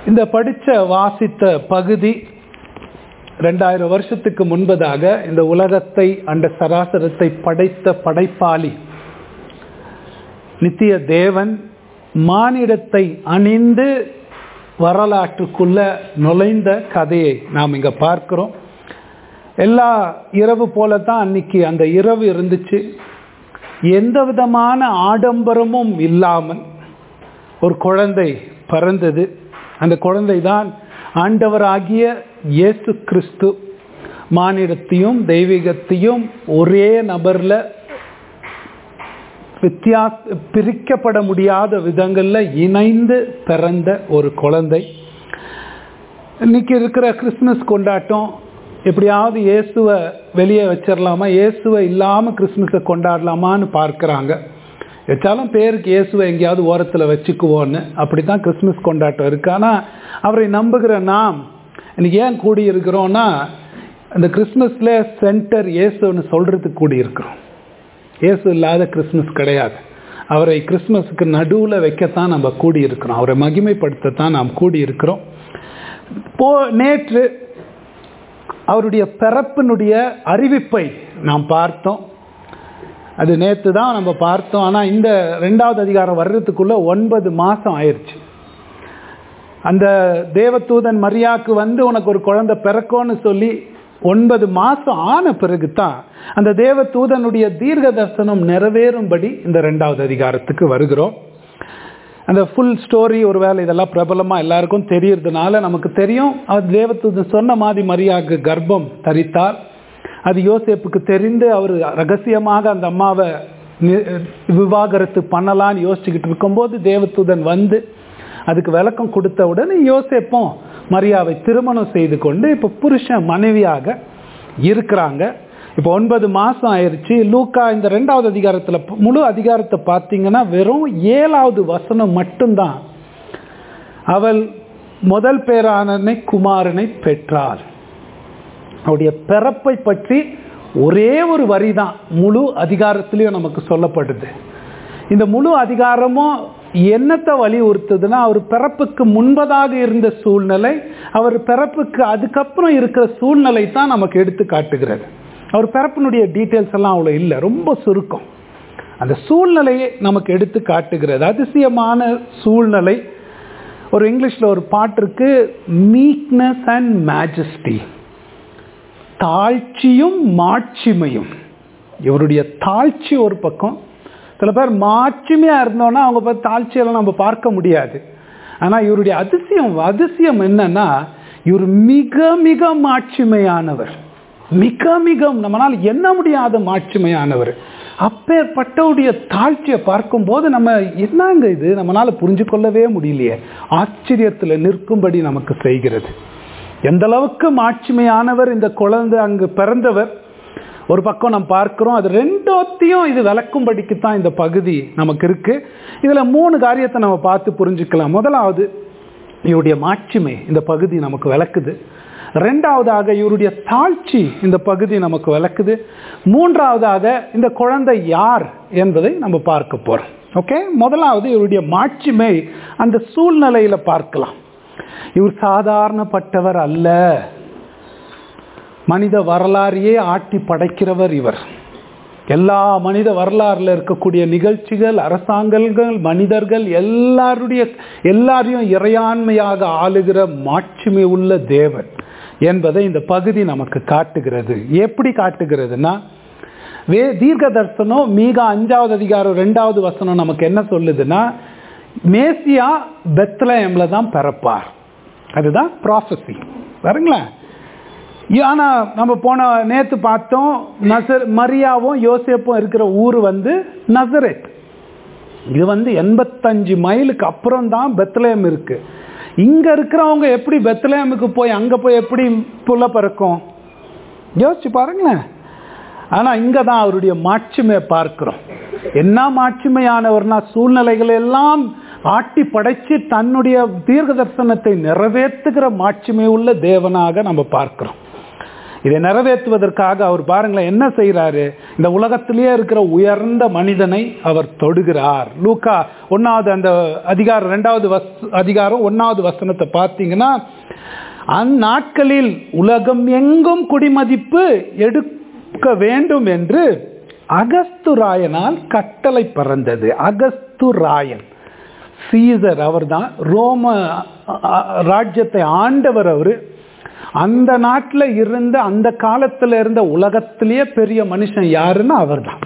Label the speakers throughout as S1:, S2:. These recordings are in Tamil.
S1: இந்த படித்த வாசித்த பகுதி ரெண்டாயிரம் வருஷத்துக்கு முன்பதாக இந்த உலகத்தை அந்த சராசரத்தை படைத்த படைப்பாளி நித்திய தேவன் மானிடத்தை அணிந்து வரலாற்றுக்குள்ள நுழைந்த கதையை நாம் இங்க பார்க்கிறோம் எல்லா இரவு போல தான் அன்னைக்கு அந்த இரவு இருந்துச்சு எந்த விதமான ஆடம்பரமும் இல்லாமல் ஒரு குழந்தை பிறந்தது அந்த குழந்தை தான் ஆண்டவராகிய இயேசு கிறிஸ்து மானிடத்தையும் தெய்வீகத்தையும் ஒரே நபர்ல வித்தியாச பிரிக்கப்பட முடியாத விதங்கள்ல இணைந்து பிறந்த ஒரு குழந்தை இன்னைக்கு இருக்கிற கிறிஸ்மஸ் கொண்டாட்டம் எப்படியாவது இயேசுவை வெளியே வச்சிடலாமா இயேசுவை இல்லாமல் கிறிஸ்மஸை கொண்டாடலாமான்னு பார்க்குறாங்க வச்சாலும் பேருக்கு இயேசுவை எங்கேயாவது ஓரத்தில் வச்சுக்குவோன்னு அப்படி தான் கிறிஸ்மஸ் கொண்டாட்டம் இருக்கு ஆனால் அவரை நம்புகிற நாம் இன்னைக்கு ஏன் கூடி இருக்கிறோம்னா அந்த கிறிஸ்மஸில் சென்டர் இயேசுன்னு சொல்கிறதுக்கு கூடி இருக்கிறோம் இயேசு இல்லாத கிறிஸ்மஸ் கிடையாது அவரை கிறிஸ்மஸுக்கு நடுவில் வைக்கத்தான் நம்ம கூடி இருக்கிறோம் அவரை மகிமைப்படுத்தத்தான் நாம் கூடி இருக்கிறோம் போ நேற்று அவருடைய பிறப்பினுடைய அறிவிப்பை நாம் பார்த்தோம் அது நேற்று தான் நம்ம பார்த்தோம் ஆனால் இந்த ரெண்டாவது அதிகாரம் வர்றதுக்குள்ள ஒன்பது மாதம் ஆயிடுச்சு அந்த தேவதூதன் மரியாக்கு வந்து உனக்கு ஒரு குழந்தை பிறக்கும்னு சொல்லி ஒன்பது மாதம் ஆன பிறகு தான் அந்த தேவதூதனுடைய தீர்க்க தரிசனம் நிறைவேறும்படி இந்த ரெண்டாவது அதிகாரத்துக்கு வருகிறோம் அந்த ஃபுல் ஸ்டோரி ஒருவேளை இதெல்லாம் பிரபலமாக எல்லாருக்கும் தெரியறதுனால நமக்கு தெரியும் அவர் தேவதூதன் சொன்ன மாதிரி மரியாக்கு கர்ப்பம் தரித்தார் அது யோசேப்புக்கு தெரிந்து அவர் ரகசியமாக அந்த அம்மாவை விவாகரத்து பண்ணலான்னு யோசிச்சுக்கிட்டு இருக்கும்போது தேவதூதன் வந்து அதுக்கு விளக்கம் கொடுத்த உடனே யோசேப்பும் மரியாவை திருமணம் செய்து கொண்டு இப்போ புருஷன் மனைவியாக இருக்கிறாங்க இப்போ ஒன்பது மாதம் ஆயிடுச்சு லூக்கா இந்த ரெண்டாவது அதிகாரத்தில் முழு அதிகாரத்தை பார்த்தீங்கன்னா வெறும் ஏழாவது வசனம் மட்டும்தான் அவள் முதல் பேரானனை குமாரனை பெற்றாள் அவருடைய பிறப்பை பற்றி ஒரே ஒரு வரி தான் முழு அதிகாரத்திலையும் நமக்கு சொல்லப்படுது இந்த முழு அதிகாரமும் என்னத்தை வலியுறுத்துதுன்னா அவர் பிறப்புக்கு முன்பதாக இருந்த சூழ்நிலை அவர் பிறப்புக்கு அதுக்கப்புறம் இருக்கிற சூழ்நிலை தான் நமக்கு எடுத்து காட்டுகிறது அவர் பிறப்பினுடைய டீட்டெயில்ஸ் எல்லாம் அவ்வளோ இல்லை ரொம்ப சுருக்கம் அந்த சூழ்நிலையை நமக்கு எடுத்து காட்டுகிறது அதிசயமான சூழ்நிலை ஒரு இங்கிலீஷில் ஒரு பாட்டு இருக்கு மீக்னஸ் அண்ட் மேஜஸ்டி தாழ்ச்சியும் மாட்சிமையும் இவருடைய தாழ்ச்சி ஒரு பக்கம் சில பேர் மாட்சிமையாக இருந்தோன்னா அவங்க பார்த்து தாழ்ச்சியெல்லாம் நம்ம பார்க்க முடியாது ஆனால் இவருடைய அதிசயம் அதிசயம் என்னன்னா இவர் மிக மிக மாட்சிமையானவர் மிக மிக நம்மளால் எண்ண முடியாத மாட்சிமையானவர் அப்பேற்பட்டவுடைய தாழ்ச்சியை பார்க்கும்போது நம்ம என்னங்க இது நம்மளால் புரிஞ்சு கொள்ளவே முடியலையே ஆச்சரியத்தில் நிற்கும்படி நமக்கு செய்கிறது எந்த அளவுக்கு மாட்சிமையானவர் இந்த குழந்தை அங்கு பிறந்தவர் ஒரு பக்கம் நம்ம பார்க்கிறோம் அது ரெண்டோத்தையும் இது விளக்கும்படிக்கு தான் இந்த பகுதி நமக்கு இருக்கு இதுல மூணு காரியத்தை நம்ம பார்த்து புரிஞ்சுக்கலாம் முதலாவது இவருடைய மாட்சிமை இந்த பகுதி நமக்கு விளக்குது ரெண்டாவதாக இவருடைய தாழ்ச்சி இந்த பகுதி நமக்கு விளக்குது மூன்றாவதாக இந்த குழந்தை யார் என்பதை நம்ம பார்க்க போறோம் ஓகே முதலாவது இவருடைய மாட்சிமை அந்த சூழ்நிலையில பார்க்கலாம் இவர் சாதாரணப்பட்டவர் அல்ல மனித வரலாறையே ஆட்டி படைக்கிறவர் இவர் எல்லா மனித வரலாறுல இருக்கக்கூடிய நிகழ்ச்சிகள் அரசாங்கங்கள் மனிதர்கள் எல்லாருடைய எல்லாரையும் இறையாண்மையாக ஆளுகிற மாட்சிமை உள்ள தேவன் என்பதை இந்த பகுதி நமக்கு காட்டுகிறது எப்படி காட்டுகிறதுனா வே தீர்க்க தர்சனம் மீக அஞ்சாவது அதிகாரம் ரெண்டாவது வசனம் நமக்கு என்ன சொல்லுதுன்னா மேசியா பெத்லயம்ல தான் பிறப்பார் அதுதான் ப்ராசஸி பாருங்களேன் ஆனால் நம்ம போன நேற்று பார்த்தோம் நசர் மரியாவும் யோசேப்பும் இருக்கிற ஊர் வந்து நசரேத் இது வந்து எண்பத்தஞ்சு மைலுக்கு அப்புறம் தான் பெத்லேயம் இருக்கு இங்க இருக்கிறவங்க எப்படி பெத்லேயமுக்கு போய் அங்க போய் எப்படி புள்ள பிறக்கும் யோசிச்சு பாருங்களேன் ஆனா இங்க தான் அவருடைய மாட்சிமையை பார்க்கிறோம் என்ன மாட்சிமையானவர்னா சூழ்நிலைகள் எல்லாம் ஆட்டி படைச்சு தன்னுடைய தீர்க்க தரிசனத்தை நிறைவேற்றுகிற மாட்சிமை உள்ள தேவனாக நம்ம பார்க்கிறோம் இதை நிறைவேற்றுவதற்காக அவர் பாருங்களேன் என்ன செய்கிறாரு இந்த உலகத்திலேயே இருக்கிற உயர்ந்த மனிதனை அவர் தொடுகிறார் லூக்கா ஒன்னாவது அந்த அதிகாரம் ரெண்டாவது வஸ் அதிகாரம் ஒன்னாவது வசனத்தை பார்த்தீங்கன்னா அந்நாட்களில் உலகம் எங்கும் குடிமதிப்பு எடுக்க வேண்டும் என்று அகஸ்துராயனால் கட்டளை பிறந்தது அகஸ்துராயன் சீசர் அவர்தான் ரோம ராஜ்யத்தை ஆண்டவர் அவர் அந்த நாட்டில் இருந்த அந்த காலத்தில் இருந்த உலகத்திலேயே பெரிய மனுஷன் யாருன்னா அவர் தான்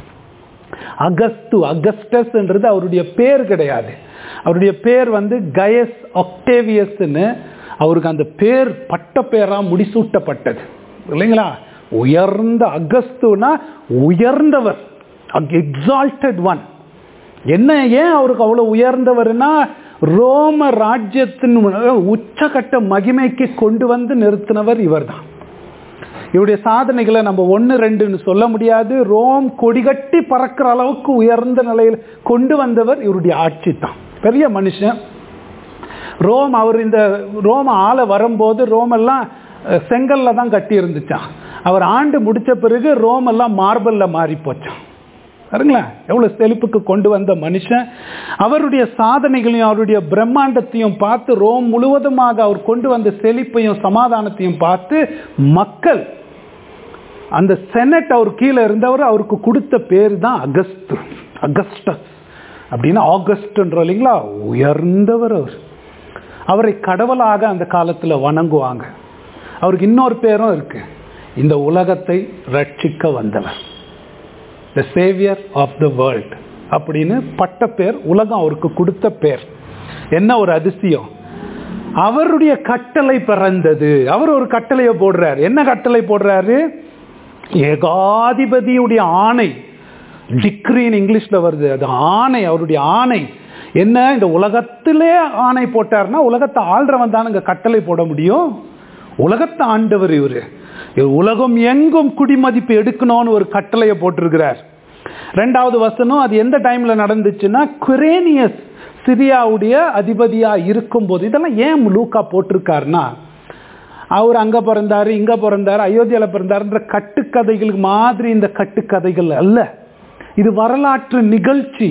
S1: அகஸ்து அகஸ்டஸ்ன்றது அவருடைய பேர் கிடையாது அவருடைய பேர் வந்து கயஸ் ஒக்டேவியஸ்ன்னு அவருக்கு அந்த பேர் பட்ட பேராக முடிசூட்டப்பட்டது இல்லைங்களா உயர்ந்த அகஸ்துனா உயர்ந்தவர் எக்ஸால்டட் ஒன் என்ன ஏன் அவருக்கு அவ்வளோ உயர்ந்தவர்னா ரோம ராஜ்யத்தின் உச்சகட்ட மகிமைக்கு கொண்டு வந்து நிறுத்தினவர் இவர் தான் இவருடைய சாதனைகளை நம்ம ஒன்று ரெண்டுன்னு சொல்ல முடியாது ரோம் கொடிகட்டி பறக்கிற அளவுக்கு உயர்ந்த நிலையில் கொண்டு வந்தவர் இவருடைய ஆட்சி தான் பெரிய மனுஷன் ரோம் அவர் இந்த ரோம ஆளை வரும்போது ரோமெல்லாம் செங்கல்ல தான் கட்டி இருந்துச்சான் அவர் ஆண்டு முடிச்ச பிறகு ரோம் எல்லாம் மார்பல்ல மாறி போச்சான் பாருங்களேன் எவ்வளோ செழிப்புக்கு கொண்டு வந்த மனுஷன் அவருடைய சாதனைகளையும் அவருடைய பிரம்மாண்டத்தையும் பார்த்து ரோம் முழுவதுமாக அவர் கொண்டு வந்த செழிப்பையும் சமாதானத்தையும் பார்த்து மக்கள் அந்த செனட் அவர் கீழே இருந்தவர் அவருக்கு கொடுத்த பேர் தான் அகஸ்து அகஸ்டஸ் அப்படின்னா ஆகஸ்ட்ன்ற இல்லைங்களா உயர்ந்தவர் அவர் அவரை கடவுளாக அந்த காலத்தில் வணங்குவாங்க அவருக்கு இன்னொரு பேரும் இருக்கு இந்த உலகத்தை ரட்சிக்க வந்தவர் the saviour of the world அப்படின்னு பட்ட பேர் உலகம் அவருக்கு கொடுத்த பேர் என்ன ஒரு அதிசயம் அவருடைய கட்டளை பிறந்தது அவர் ஒரு கட்டளையை போடுறாரு என்ன கட்டளை போடுறாரு ஏகாதிபதியுடைய ஆணை டிக்ரின்னு இங்கிலீஷ்ல வருது அது ஆணை அவருடைய ஆணை என்ன இந்த உலகத்திலே ஆணை போட்டார்னா உலகத்தை ஆள்றவன் தானுங்க கட்டளை போட முடியும் உலகத்தை ஆண்டவர் இவரு உலகம் எங்கும் குடிமதிப்பு எடுக்கணும்னு ஒரு கட்டளையை போட்டிருக்கிறார் ரெண்டாவது வசனம் அது எந்த டைம்ல நடந்துச்சுன்னா குரேனியஸ் சிரியாவுடைய அதிபதியா இருக்கும்போது இதெல்லாம் ஏன் லூக்கா போட்டிருக்காருன்னா அவர் அங்க பிறந்தாரு இங்க பிறந்தாரு அயோத்தியால பிறந்தாருன்ற கட்டுக்கதைகளுக்கு மாதிரி இந்த கட்டுக்கதைகள் அல்ல இது வரலாற்று நிகழ்ச்சி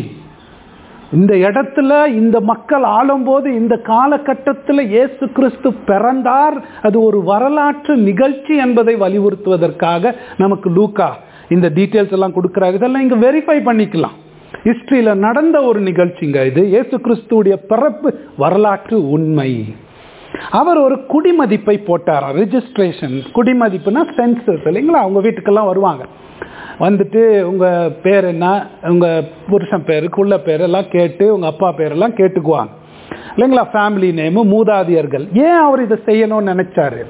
S1: இந்த இடத்துல இந்த மக்கள் ஆளும்போது இந்த காலகட்டத்தில் இயேசு கிறிஸ்து பிறந்தார் அது ஒரு வரலாற்று நிகழ்ச்சி என்பதை வலியுறுத்துவதற்காக நமக்கு லூக்கா இந்த டீட்டெயில்ஸ் எல்லாம் கொடுக்குறாங்க இதெல்லாம் இங்கே வெரிஃபை பண்ணிக்கலாம் ஹிஸ்ட்ரியில் நடந்த ஒரு நிகழ்ச்சிங்க இது இயேசு கிறிஸ்துவுடைய பிறப்பு வரலாற்று உண்மை அவர் ஒரு குடிமதிப்பை போட்டார் ரெஜிஸ்ட்ரேஷன் குடிமதிப்புனா சென்சஸ் இல்லைங்களா அவங்க வீட்டுக்கெல்லாம் வருவாங்க வந்துட்டு உங்கள் பேர் என்ன உங்கள் புருஷன் பேர் குள்ள பேர் எல்லாம் கேட்டு உங்கள் அப்பா பேரெல்லாம் கேட்டுக்குவாங்க இல்லைங்களா ஃபேமிலி நேமு மூதாதியர்கள் ஏன் அவர் இதை செய்யணும்னு நினைச்சாரு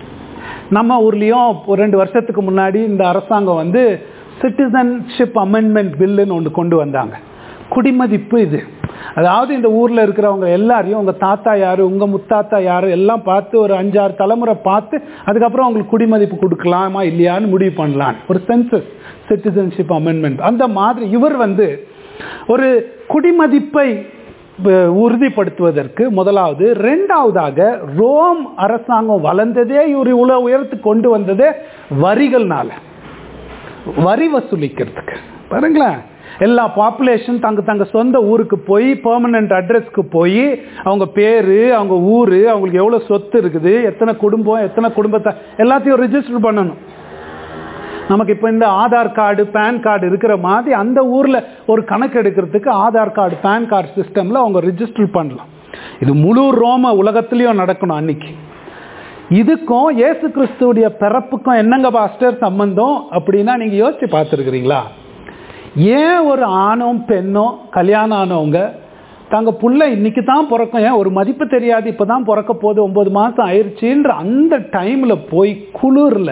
S1: நம்ம ஊர்லேயும் ஒரு ரெண்டு வருஷத்துக்கு முன்னாடி இந்த அரசாங்கம் வந்து சிட்டிசன்ஷிப் அமெண்ட்மெண்ட் பில்லுன்னு ஒன்று கொண்டு வந்தாங்க குடிமதிப்பு இது அதாவது இந்த ஊரில் இருக்கிறவங்க எல்லாரையும் உங்கள் தாத்தா யார் உங்கள் முத்தாத்தா யார் எல்லாம் பார்த்து ஒரு அஞ்சாறு தலைமுறை பார்த்து அதுக்கப்புறம் அவங்களுக்கு குடிமதிப்பு கொடுக்கலாமா இல்லையான்னு முடிவு பண்ணலாம் ஒரு சென்சஸ் சிட்டிசன்ஷிப் அமெண்ட்மெண்ட் அந்த மாதிரி இவர் வந்து ஒரு குடிமதிப்பை உறுதிப்படுத்துவதற்கு முதலாவது ரெண்டாவதாக ரோம் அரசாங்கம் வளர்ந்ததே இவர் இவ்வளோ உயரத்துக்கு கொண்டு வந்ததே வரிகள்னால வரி வசூலிக்கிறதுக்கு பாருங்களேன் எல்லா பாப்புலேஷன் தங்க தங்க சொந்த ஊருக்கு போய் பெர்மனன்ட் அட்ரஸ்க்கு போய் அவங்க பேர் அவங்க ஊர் அவங்களுக்கு எவ்வளோ சொத்து இருக்குது எத்தனை குடும்பம் எத்தனை குடும்பத்தை எல்லாத்தையும் ரிஜிஸ்டர் பண்ணணும் நமக்கு இப்போ இந்த ஆதார் கார்டு பேன் கார்டு இருக்கிற மாதிரி அந்த ஊரில் ஒரு கணக்கு எடுக்கிறதுக்கு ஆதார் கார்டு பேன் கார்டு சிஸ்டமில் அவங்க ரிஜிஸ்டர் பண்ணலாம் இது முழு ரோம உலகத்துலேயும் நடக்கணும் அன்னைக்கு இதுக்கும் இயேசு கிறிஸ்துவுடைய பிறப்புக்கும் என்னங்க பாஸ்டர் சம்பந்தம் அப்படின்னா நீங்கள் யோசிச்சு பார்த்துருக்குறீங்களா ஏன் ஒரு ஆணும் பெண்ணும் கல்யாணம் ஆனவங்க தாங்க புள்ள இன்னைக்கு தான் பிறக்கும் ஏன் ஒரு மதிப்பு தெரியாது இப்போ தான் பிறக்க போகுது ஒம்பது மாதம் ஆயிடுச்சுன்ற அந்த டைமில் போய் குளிரில்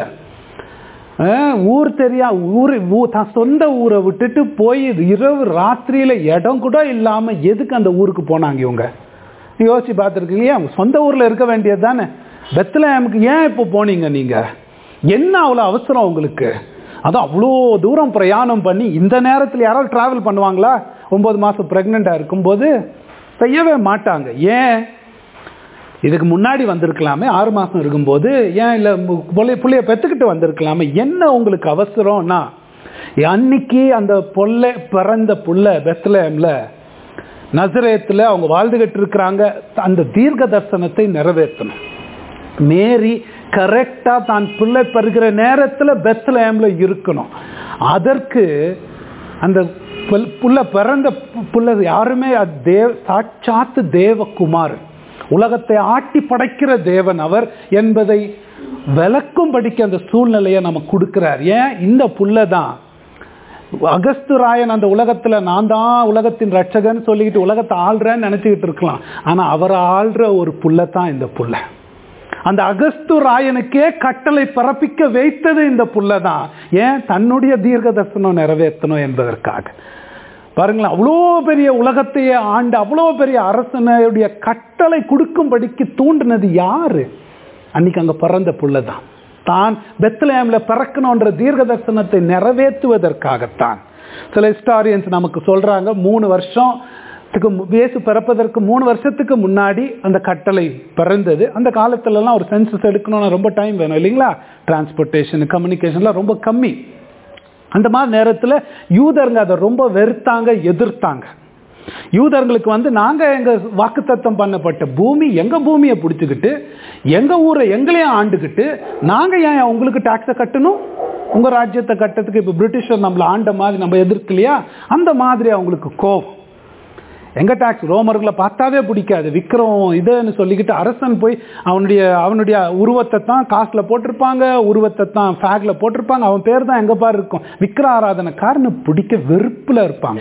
S1: ஊர் தெரியா ஊர் தான் சொந்த ஊரை விட்டுட்டு போய் இரவு ராத்திரியில் இடம் கூட இல்லாமல் எதுக்கு அந்த ஊருக்கு போனாங்க இவங்க யோசிச்சு பார்த்துருக்கீங்க அவங்க சொந்த ஊரில் இருக்க வேண்டியது தானே பெத்தலேமுக்கு ஏன் இப்போ போனீங்க நீங்கள் என்ன அவ்வளோ அவசரம் உங்களுக்கு அதுவும் அவ்வளோ தூரம் பிரயாணம் பண்ணி இந்த நேரத்தில் யாராவது ட்ராவல் பண்ணுவாங்களா ஒம்பது மாதம் ப்ரெக்னெண்ட்டாக இருக்கும்போது செய்யவே மாட்டாங்க ஏன் இதுக்கு முன்னாடி வந்திருக்கலாமே ஆறு மாதம் இருக்கும்போது ஏன் இல்லை பிள்ளைய பிள்ளைய பெற்றுக்கிட்டு வந்திருக்கலாமே என்ன உங்களுக்கு அவசரம்னா அன்னைக்கு அந்த பொல்லை பிறந்த புள்ள பெத்லேம்ல நசரேத்தில் அவங்க வாழ்ந்துகிட்டு இருக்கிறாங்க அந்த தீர்க்க தரிசனத்தை நிறைவேற்றணும் மேரி கரெக்டாக தான் பிள்ளை பெறுகிற நேரத்தில் பெத்லேம்ல இருக்கணும் அதற்கு அந்த புல்- புள்ள பிறந்த பு- புள்ள யாருமே அது தேவ சாட்சாத்து தேவகுமார் உலகத்தை ஆட்டி படைக்கிற தேவன் அவர் என்பதை விளக்கும் படிக்க அந்த சூழ்நிலையை நம்ம கொடுக்கிறார் ஏன் இந்த புள்ள தான் அகஸ்து ராயன் அந்த உலகத்துல நான் தான் உலகத்தின் ரட்சகன் சொல்லிக்கிட்டு உலகத்தை ஆள்றேன்னு நினைச்சுக்கிட்டு இருக்கலாம் ஆனா அவரை ஆள்ற ஒரு புள்ள தான் இந்த புள்ள அந்த அகஸ்து ராயனுக்கே கட்டளை பிறப்பிக்க வைத்தது இந்த புள்ள தான் ஏன் தன்னுடைய தீர்க்க தரிசனம் நிறைவேற்றணும் என்பதற்காக பாருங்களேன் அவ்வளோ பெரிய உலகத்தையே ஆண்டு அவ்வளோ பெரிய அரசனுடைய கட்டளை கொடுக்கும்படிக்கு தூண்டினது யாரு அன்னைக்கு அங்க பிறந்த புள்ள தான் தான் பெத்லேம்ல பிறக்கணுன்ற தீர்க்க தரிசனத்தை நிறைவேற்றுவதற்காகத்தான் சில ஹிஸ்டாரியன்ஸ் நமக்கு சொல்றாங்க மூணு வருஷத்துக்கு மு- இயேசு பிறப்பதற்கு மூணு வருஷத்துக்கு முன்னாடி அந்த கட்டளை பிறந்தது அந்த காலத்துலலாம் ஒரு சென்சஸ் எடுக்கணும்னா ரொம்ப டைம் வேணும் இல்லைங்களா டிரான்ஸ்போர்ட்டேஷன் கம்யூனிகேஷன்லாம் ரொம்ப கம்மி அந்த மாதிரி நேரத்தில் யூதருங்க அதை ரொம்ப வெறுத்தாங்க எதிர்த்தாங்க யூதர்களுக்கு வந்து நாங்க எங்க வாக்குத்தத்தம் பண்ணப்பட்ட பூமி எங்க பூமியை பிடிச்சிக்கிட்டு எங்க ஊரை எங்களையும் ஆண்டுக்கிட்டு நாங்க ஏன் உங்களுக்கு டாக்ஸை கட்டணும் உங்க ராஜ்யத்தை கட்டத்துக்கு இப்ப பிரிட்டிஷர் நம்மள ஆண்ட மாதிரி நம்ம எதிர்க்கலையா அந்த மாதிரி அவங்களுக்கு கோபம் எங்க டாக்ஸ் ரோமர்களை பார்த்தாவே பிடிக்காது விக்ரம் இதுன்னு சொல்லிக்கிட்டு அரசன் போய் அவனுடைய அவனுடைய உருவத்தை தான் காசுல போட்டிருப்பாங்க உருவத்தை தான் ஃபேக்ல போட்டிருப்பாங்க அவன் பேர் தான் எங்க பாரு இருக்கும் விக்கிர ஆராதனைக்காரனு பிடிக்க வெறுப்புல இருப்பாங்க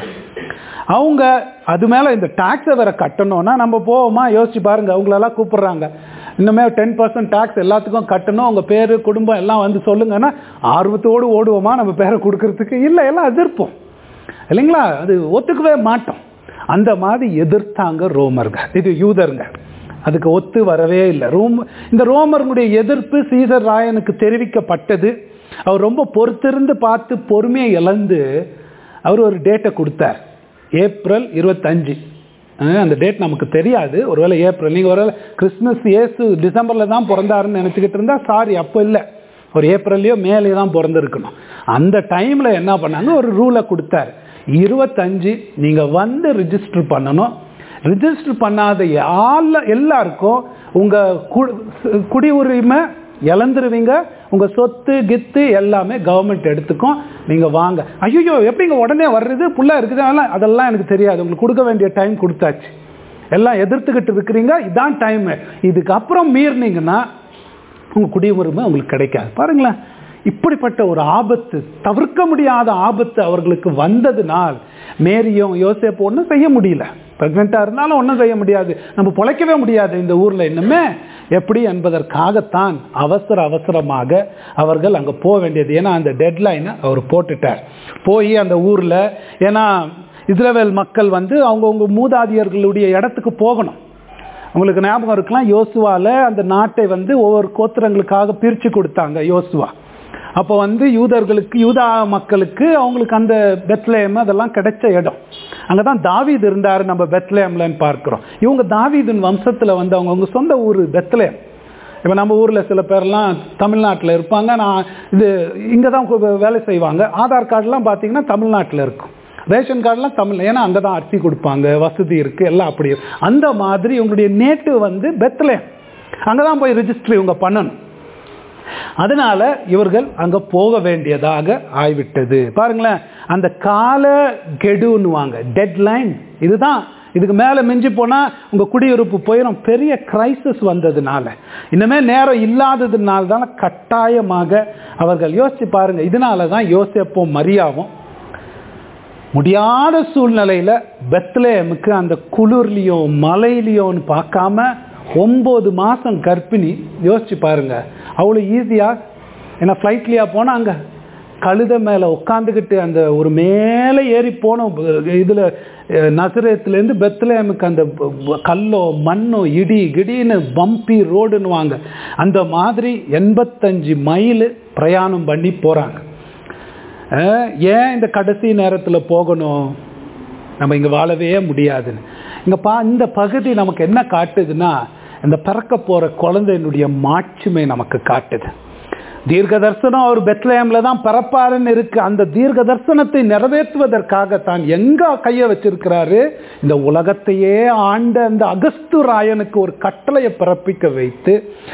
S1: அவங்க அது மேல இந்த டாக்ஸை வேற கட்டணும்னா நம்ம போவோமா யோசிச்சு பாருங்க அவங்களெல்லாம் கூப்பிடுறாங்க இன்னுமே டென் பர்சன்ட் டாக்ஸ் எல்லாத்துக்கும் கட்டணும் உங்க பேரு குடும்பம் எல்லாம் வந்து சொல்லுங்கன்னா ஆர்வத்தோடு ஓடுவோமா நம்ம பேரை கொடுக்கறதுக்கு இல்லை எல்லாம் எதிர்ப்போம் இல்லைங்களா அது ஒத்துக்கவே மாட்டோம் அந்த மாதிரி எதிர்த்தாங்க ரோமர்கள் இது யூதருங்க அதுக்கு ஒத்து வரவே இல்லை ரோம் இந்த ரோமர்களுடைய எதிர்ப்பு சீசர் ராயனுக்கு தெரிவிக்கப்பட்டது அவர் ரொம்ப பொறுத்திருந்து பார்த்து பொறுமையை இழந்து அவர் ஒரு டேட்டை கொடுத்தார் ஏப்ரல் இருபத்தஞ்சு அஹ் அந்த டேட் நமக்கு தெரியாது ஒருவேளை ஏப்ரல் நீங்கள் ஒருவேளை கிறிஸ்மஸ் இயேசு டிசம்பரில் தான் பிறந்தாருன்னு நினச்சிக்கிட்டு இருந்தா சாரி அப்போ இல்லை ஒரு ஏப்ரல்லையோ மேலேயோ தான் பிறந்திருக்கணும் அந்த டைமில் என்ன பண்ணாங்க ஒரு ரூலை கொடுத்தாரு இருபத்தஞ்சு நீங்கள் வந்து ரிஜிஸ்டர் பண்ணணும் ரிஜிஸ்டர் பண்ணாத ஆள் எல்லாருக்கும் உங்கள் குடி உரிமை இழந்துருவீங்க உங்கள் சொத்து கித்து எல்லாமே கவர்மெண்ட் எடுத்துக்கும் நீங்கள் வாங்க ஐயோ எப்படிங்க உடனே வர்றது புள்ள இருக்குது அதெல்லாம் அதெல்லாம் எனக்கு தெரியாது உங்களுக்கு கொடுக்க வேண்டிய டைம் கொடுத்தாச்சு எல்லாம் எதிர்த்துக்கிட்டு இருக்கிறீங்க இதான் டைம் இதுக்கப்புறம் மீறினீங்கன்னா உங்கள் குடியுரிமை உங்களுக்கு கிடைக்காது பாருங்களேன் இப்படிப்பட்ட ஒரு ஆபத்து தவிர்க்க முடியாத ஆபத்து அவர்களுக்கு வந்ததுனால் மேரியும் யோசேப்பு ஒன்றும் செய்ய முடியல ப்ரெக்னெண்ட்டாக இருந்தாலும் ஒன்றும் செய்ய முடியாது நம்ம பொழைக்கவே முடியாது இந்த ஊரில் இன்னுமே எப்படி என்பதற்காகத்தான் அவசர அவசரமாக அவர்கள் அங்கே போக வேண்டியது ஏன்னா அந்த டெட்லைனை அவர் போட்டுட்டார் போய் அந்த ஊரில் ஏன்னா இஸ்ரேல் மக்கள் வந்து அவங்கவுங்க மூதாதியர்களுடைய இடத்துக்கு போகணும் உங்களுக்கு ஞாபகம் இருக்கலாம் யோசுவால அந்த நாட்டை வந்து ஒவ்வொரு கோத்திரங்களுக்காக பிரித்து கொடுத்தாங்க யோசுவா அப்போ வந்து யூதர்களுக்கு யூதா மக்களுக்கு அவங்களுக்கு அந்த பெத்லேயம் அதெல்லாம் கிடைச்ச இடம் அங்கே தான் தாவீது இருந்தார் நம்ம பெத்லேயம்லன்னு பார்க்குறோம் இவங்க தாவீதின் வம்சத்தில் வந்து அவங்கவுங்க சொந்த ஊர் பெத்லேயம் இப்போ நம்ம ஊரில் சில பேர்லாம் தமிழ்நாட்டில் இருப்பாங்க நான் இது இங்கே தான் வேலை செய்வாங்க ஆதார் கார்டுலாம் பார்த்தீங்கன்னா தமிழ்நாட்டில் இருக்கும் ரேஷன் கார்டெலாம் தமிழ் ஏன்னா அங்கே தான் அரிசி கொடுப்பாங்க வசதி இருக்குது எல்லாம் அப்படி அந்த மாதிரி இவங்களுடைய நேட்டு வந்து பெத்லேயம் அங்கே தான் போய் ரிஜிஸ்டர் இவங்க பண்ணணும் அதனால இவர்கள் அங்க போக வேண்டியதாக ஆய்விட்டது பாருங்களேன் அந்த கால கெடுன்னுவாங்க டெட்லைன் இதுதான் இதுக்கு மேல மிஞ்சி போனா உங்க குடியிருப்பு போயிடும் பெரிய கிரைசிஸ் வந்ததுனால இன்னுமே நேரம் இல்லாததுனால தான் கட்டாயமாக அவர்கள் யோசிச்சு பாருங்க இதனால தான் யோசிப்போம் மரியாவும் முடியாத சூழ்நிலையில பெத்லேமுக்கு அந்த குளிர்லையும் மலையிலையோன்னு பார்க்காம ஒம்பது மாதம் கர்ப்பிணி யோசிச்சு பாருங்க அவ்வளோ ஈஸியாக ஏன்னா ஃப்ளைட்லையா போனால் அங்கே கழுத மேலே உட்காந்துக்கிட்டு அந்த ஒரு மேலே ஏறி போனோம் இதில் நசரத்துலேருந்து பெத்லேமுக்கு அந்த கல்லோ மண்ணோ இடி கிடின்னு பம்பி ரோடுன்னுவாங்க அந்த மாதிரி எண்பத்தஞ்சு மைல் பிரயாணம் பண்ணி போகிறாங்க ஏன் இந்த கடைசி நேரத்தில் போகணும் நம்ம இங்கே வாழவே முடியாதுன்னு இங்கே பா இந்த பகுதி நமக்கு என்ன காட்டுதுன்னா இந்த பிறக்க போற குழந்தையினுடைய மாட்சிமை நமக்கு காட்டுது தீர்க்க தரிசனம் அவர் பெத்லஹேம்ல தான் பிறப்பாருன்னு இருக்கு அந்த தீர்க்க தரிசனத்தை நிறைவேற்றுவதற்காக தான் எங்க கைய வச்சிருக்கிறாரு இந்த உலகத்தையே ஆண்ட அந்த அகஸ்து ராயனுக்கு ஒரு கட்டளையை பிறப்பிக்க வைத்து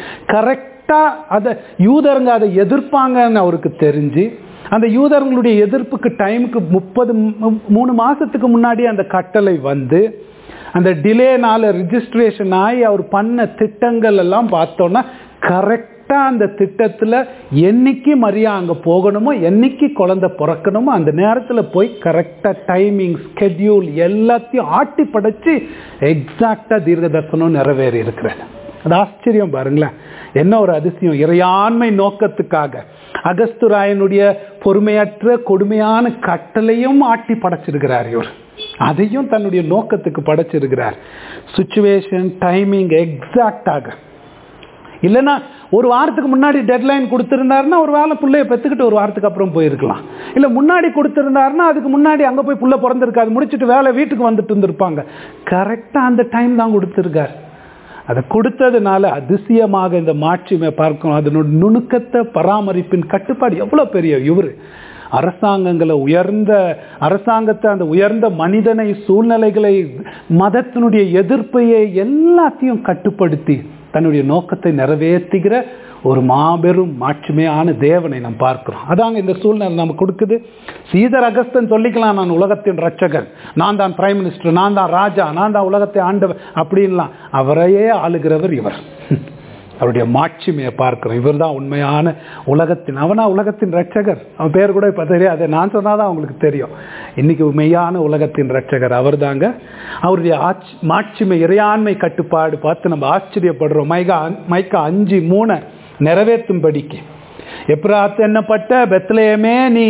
S1: கரெக்டா அதை யூதருங்க அதை எதிர்ப்பாங்கன்னு அவருக்கு தெரிஞ்சு அந்த யூதர்களுடைய எதிர்ப்புக்கு டைமுக்கு முப்பது மூணு மாசத்துக்கு முன்னாடி அந்த கட்டளை வந்து அந்த டிலேனால ரிஜிஸ்ட்ரேஷன் ஆகி அவர் பண்ண திட்டங்கள் எல்லாம் பார்த்தோன்னா கரெக்டா அந்த திட்டத்துல என்னைக்கு மரியா அங்க போகணுமோ என்னைக்கு குழந்தை பிறக்கணுமோ அந்த நேரத்துல போய் கரெக்டா டைமிங் ஸ்கெட்யூல் எல்லாத்தையும் ஆட்டி படைச்சு எக்ஸாக்டா தீர்க்க தரிசனம் நிறைவேறி இருக்கிறது அது ஆச்சரியம் பாருங்களேன் என்ன ஒரு அதிசயம் இறையாண்மை நோக்கத்துக்காக அகஸ்துராயனுடைய பொறுமையற்ற கொடுமையான கட்டளையும் ஆட்டி படைச்சிருக்கிறார் இவர் அதையும் தன்னுடைய நோக்கத்துக்கு படைச்சிருக்கிறார் சுச்சுவேஷன் டைமிங் எக்ஸாக்டாக இல்லைன்னா ஒரு வாரத்துக்கு முன்னாடி டெட்லைன் கொடுத்துருந்தாருன்னா ஒரு வேலை பிள்ளைய பெற்றுக்கிட்டு ஒரு வாரத்துக்கு அப்புறம் போயிருக்கலாம் இல்லை முன்னாடி கொடுத்துருந்தாருன்னா அதுக்கு முன்னாடி அங்கே போய் புள்ள பிறந்திருக்காது முடிச்சுட்டு வேலை வீட்டுக்கு வந்துட்டு இருந்திருப்பாங்க கரெக்டாக அந்த டைம் தான் கொடுத்துருக்கார் அதை கொடுத்ததுனால அதிசயமாக இந்த மாட்சிமை பார்க்கணும் அதனோட நுணுக்கத்தை பராமரிப்பின் கட்டுப்பாடு எவ்வளோ பெரிய இவர் அரசாங்கங்களை உயர்ந்த அரசாங்கத்தை அந்த உயர்ந்த மனிதனை சூழ்நிலைகளை மதத்தினுடைய எதிர்ப்பையை எல்லாத்தையும் கட்டுப்படுத்தி தன்னுடைய நோக்கத்தை நிறைவேற்றுகிற ஒரு மாபெரும் மாட்சிமையான தேவனை நாம் பார்க்கிறோம் அதாங்க இந்த சூழ்நிலை நமக்கு கொடுக்குது சீதர் அகஸ்தன் சொல்லிக்கலாம் நான் உலகத்தின் ரட்சகர் நான் தான் பிரைம் மினிஸ்டர் நான் தான் ராஜா நான் தான் உலகத்தை ஆண்டவர் அப்படின்லாம் அவரையே ஆளுகிறவர் இவர் அவருடைய மாட்சிமையை பார்க்கிறோம் இவர் தான் உண்மையான உலகத்தின் அவனா உலகத்தின் ரட்சகர் அவன் பேர் கூட இப்போ தெரியாது நான் சொன்னாதான் அவங்களுக்கு தெரியும் இன்னைக்கு மெய்யான உலகத்தின் ரட்சகர் அவர் தாங்க அவருடைய ஆட்சி மாட்சிமை இறையாண்மை கட்டுப்பாடு பார்த்து நம்ம ஆச்சரியப்படுறோம் மைகா மைக்கா அஞ்சு மூணை நிறைவேற்றும்படிக்கு எப்ராத் என்னப்பட்ட பெத்லேயமே நீ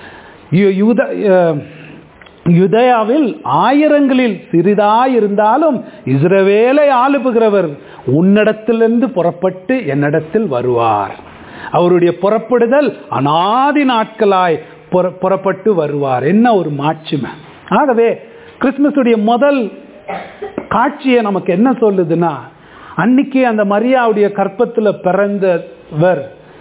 S1: யூத யுதயாவில் ஆயிரங்களில் சிறிதாயிருந்தாலும் இஸ்ரவேலை ஆளுபுகிறவர் உன்னிடத்திலிருந்து புறப்பட்டு என்னிடத்தில் வருவார் அவருடைய புறப்படுதல் அனாதி நாட்களாய் புறப்பட்டு வருவார் என்ன ஒரு மாட்சிமை ஆகவே கிறிஸ்துமஸுடைய முதல் காட்சியை நமக்கு என்ன சொல்லுதுன்னா அன்னைக்கு அந்த மரியாவுடைய கற்பத்தில் பிறந்தவர்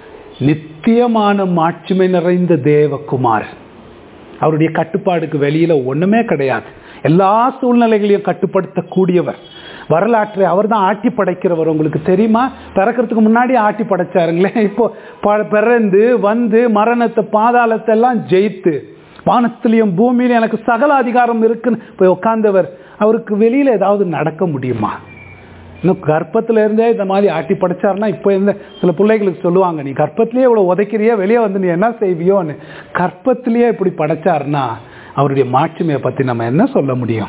S1: நித்தியமான மாட்சிமை நிறைந்த தேவகுமார் அவருடைய கட்டுப்பாடுக்கு வெளியில ஒண்ணுமே கிடையாது எல்லா சூழ்நிலைகளையும் கட்டுப்படுத்தக்கூடியவர் வரலாற்றை அவர் தான் ஆட்டி படைக்கிறவர் உங்களுக்கு தெரியுமா பிறக்கிறதுக்கு முன்னாடி ஆட்டி படைச்சாருங்களே இப்போ பிறந்து வந்து மரணத்தை பாதாளத்தை எல்லாம் ஜெயித்து வானத்திலையும் பூமியிலும் எனக்கு சகல அதிகாரம் இருக்குன்னு போய் உட்கார்ந்தவர் அவருக்கு வெளியில ஏதாவது நடக்க முடியுமா இன்னும் கர்ப்பத்துல இருந்தே இந்த மாதிரி ஆட்டி படைச்சாருன்னா இப்போ இருந்த சில பிள்ளைகளுக்கு சொல்லுவாங்க நீ கர்ப்பத்திலேயே இவ்வளவு உதைக்கிறிய வெளியே வந்து நீ என்ன செய்வியோன்னு கர்ப்பத்திலேயே இப்படி படைச்சாருன்னா அவருடைய மாட்சிமையை பத்தி நம்ம என்ன சொல்ல முடியும்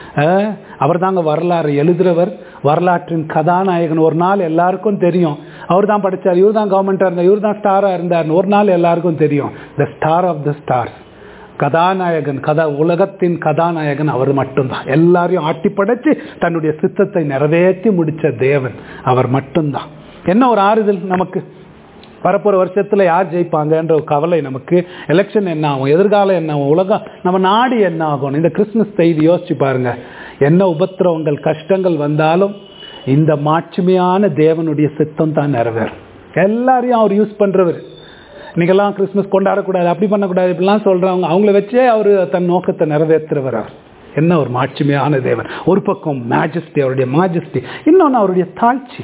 S1: அவர் தாங்க வரலாறு எழுதுறவர் வரலாற்றின் கதாநாயகன் ஒரு நாள் எல்லாருக்கும் தெரியும் அவர் தான் படித்தார் இவர் தான் கவர்மெண்ட்டாக இருந்தார் இவர் தான் ஸ்டாராக இருந்தார் ஒரு நாள் எல்லாருக்கும் தெரியும் the star of the stars கதாநாயகன் கதா உலகத்தின் கதாநாயகன் அவர் மட்டும்தான் எல்லாரையும் ஆட்டி படைச்சு தன்னுடைய சித்தத்தை நிறைவேற்றி முடிச்ச தேவன் அவர் மட்டும்தான் என்ன ஒரு ஆறுதல் நமக்கு வரப்போற வருஷத்துல யார் ஜெயிப்பாங்கன்ற ஒரு கவலை நமக்கு எலெக்ஷன் என்ன ஆகும் எதிர்காலம் என்ன ஆகும் உலகம் நம்ம நாடு என்ன ஆகும் இந்த கிறிஸ்துமஸ் செய்தி யோசிச்சு பாருங்க என்ன உபத்திரவங்கள் கஷ்டங்கள் வந்தாலும் இந்த மாட்சிமையான தேவனுடைய சித்தம் தான் நிறைவேறும் எல்லாரையும் அவர் யூஸ் பண்றவர் இன்னைக்கெல்லாம் கிறிஸ்துமஸ் கொண்டாடக்கூடாது அப்படி பண்ணக்கூடாது இப்படிலாம் சொல்றவங்க அவங்கள வச்சே அவர் தன் நோக்கத்தை நிறைவேற்றுறவர் அவர் என்ன ஒரு மாட்சிமையான தேவன் ஒரு பக்கம் மேஜஸ்டி அவருடைய மாஜஸ்டி இன்னொன்று அவருடைய தாழ்ச்சி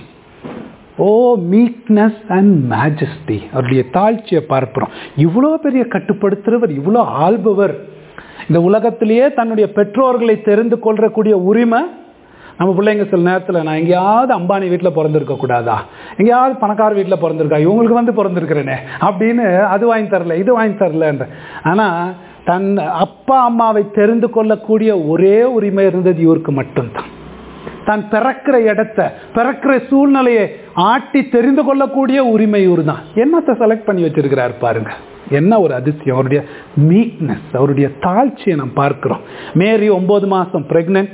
S1: ஓ மீக்னஸ் அண்ட் மேஜஸ்டி அவருடைய தாழ்ச்சியை பார்க்கிறோம் இவ்வளோ பெரிய கட்டுப்படுத்துறவர் இவ்வளோ ஆள்பவர் இந்த உலகத்திலேயே தன்னுடைய பெற்றோர்களை தெரிந்து கொள்ளக்கூடிய உரிமை நம்ம பிள்ளைங்க சில நேரத்தில் நான் எங்கேயாவது அம்பானி வீட்டில் பிறந்திருக்க கூடாதா எங்கேயாவது பணக்கார வீட்டில் பிறந்திருக்கா இவங்களுக்கு வந்து பிறந்திருக்கிறேனே அப்படின்னு அது வாங்கி தரல இது வாங்கி தரலன்ற ஆனால் தன் அப்பா அம்மாவை தெரிந்து கொள்ளக்கூடிய ஒரே உரிமை இருந்தது இவருக்கு மட்டும்தான் தான் பிறக்கிற இடத்த பிறக்கிற சூழ்நிலையை ஆட்டி தெரிந்து கொள்ளக்கூடிய உரிமை இவர் தான் என்னத்தை செலக்ட் பண்ணி வச்சிருக்கிறார் பாருங்க என்ன ஒரு அதிசயம் அவருடைய மீக்னஸ் அவருடைய தாழ்ச்சியை நாம் பார்க்கிறோம் மேரி ஒன்பது மாசம் பிரெக்னென்ட்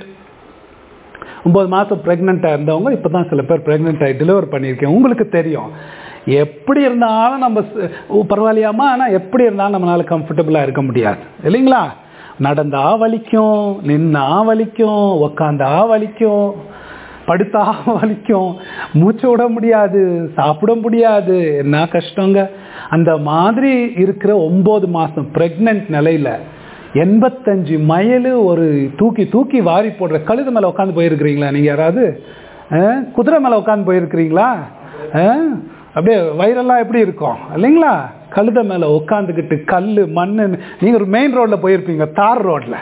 S1: ஒன்பது மாதம் ப்ரெக்னெண்ட்டாக இருந்தவங்க இப்போ தான் சில பேர் ப்ரெக்னென்ட் ஆகி டெலிவர் பண்ணியிருக்கேன் உங்களுக்கு தெரியும் எப்படி இருந்தாலும் நம்ம பரவாயில்லையாமா ஆனால் எப்படி இருந்தாலும் நம்மளால கம்ஃபர்டபுளாக இருக்க முடியாது இல்லைங்களா நடந்தா வலிக்கும் நின்னா வலிக்கும் உக்காந்தா வலிக்கும் படுத்தா வலிக்கும் மூச்சு விட முடியாது சாப்பிட முடியாது என்ன கஷ்டங்க அந்த மாதிரி இருக்கிற ஒன்பது மாசம் பிரெக்னன்ட் நிலையில எண்பத்தஞ்சு மைல் ஒரு தூக்கி தூக்கி வாரி போடுற கழுது மேல உட்காந்து போயிருக்கிறீங்களா நீங்க யாராவது அஹ், குதிரை மேல உட்காந்து போயிருக்கிறீங்களா அஹ், அப்படியே வயிறெல்லாம் எப்படி இருக்கும் இல்லைங்களா கழுத மேல உட்காந்துக்கிட்டு கல்லு மண்ணு நீங்க ஒரு மெயின் ரோட்ல போயிருப்பீங்க தார் ரோட்ல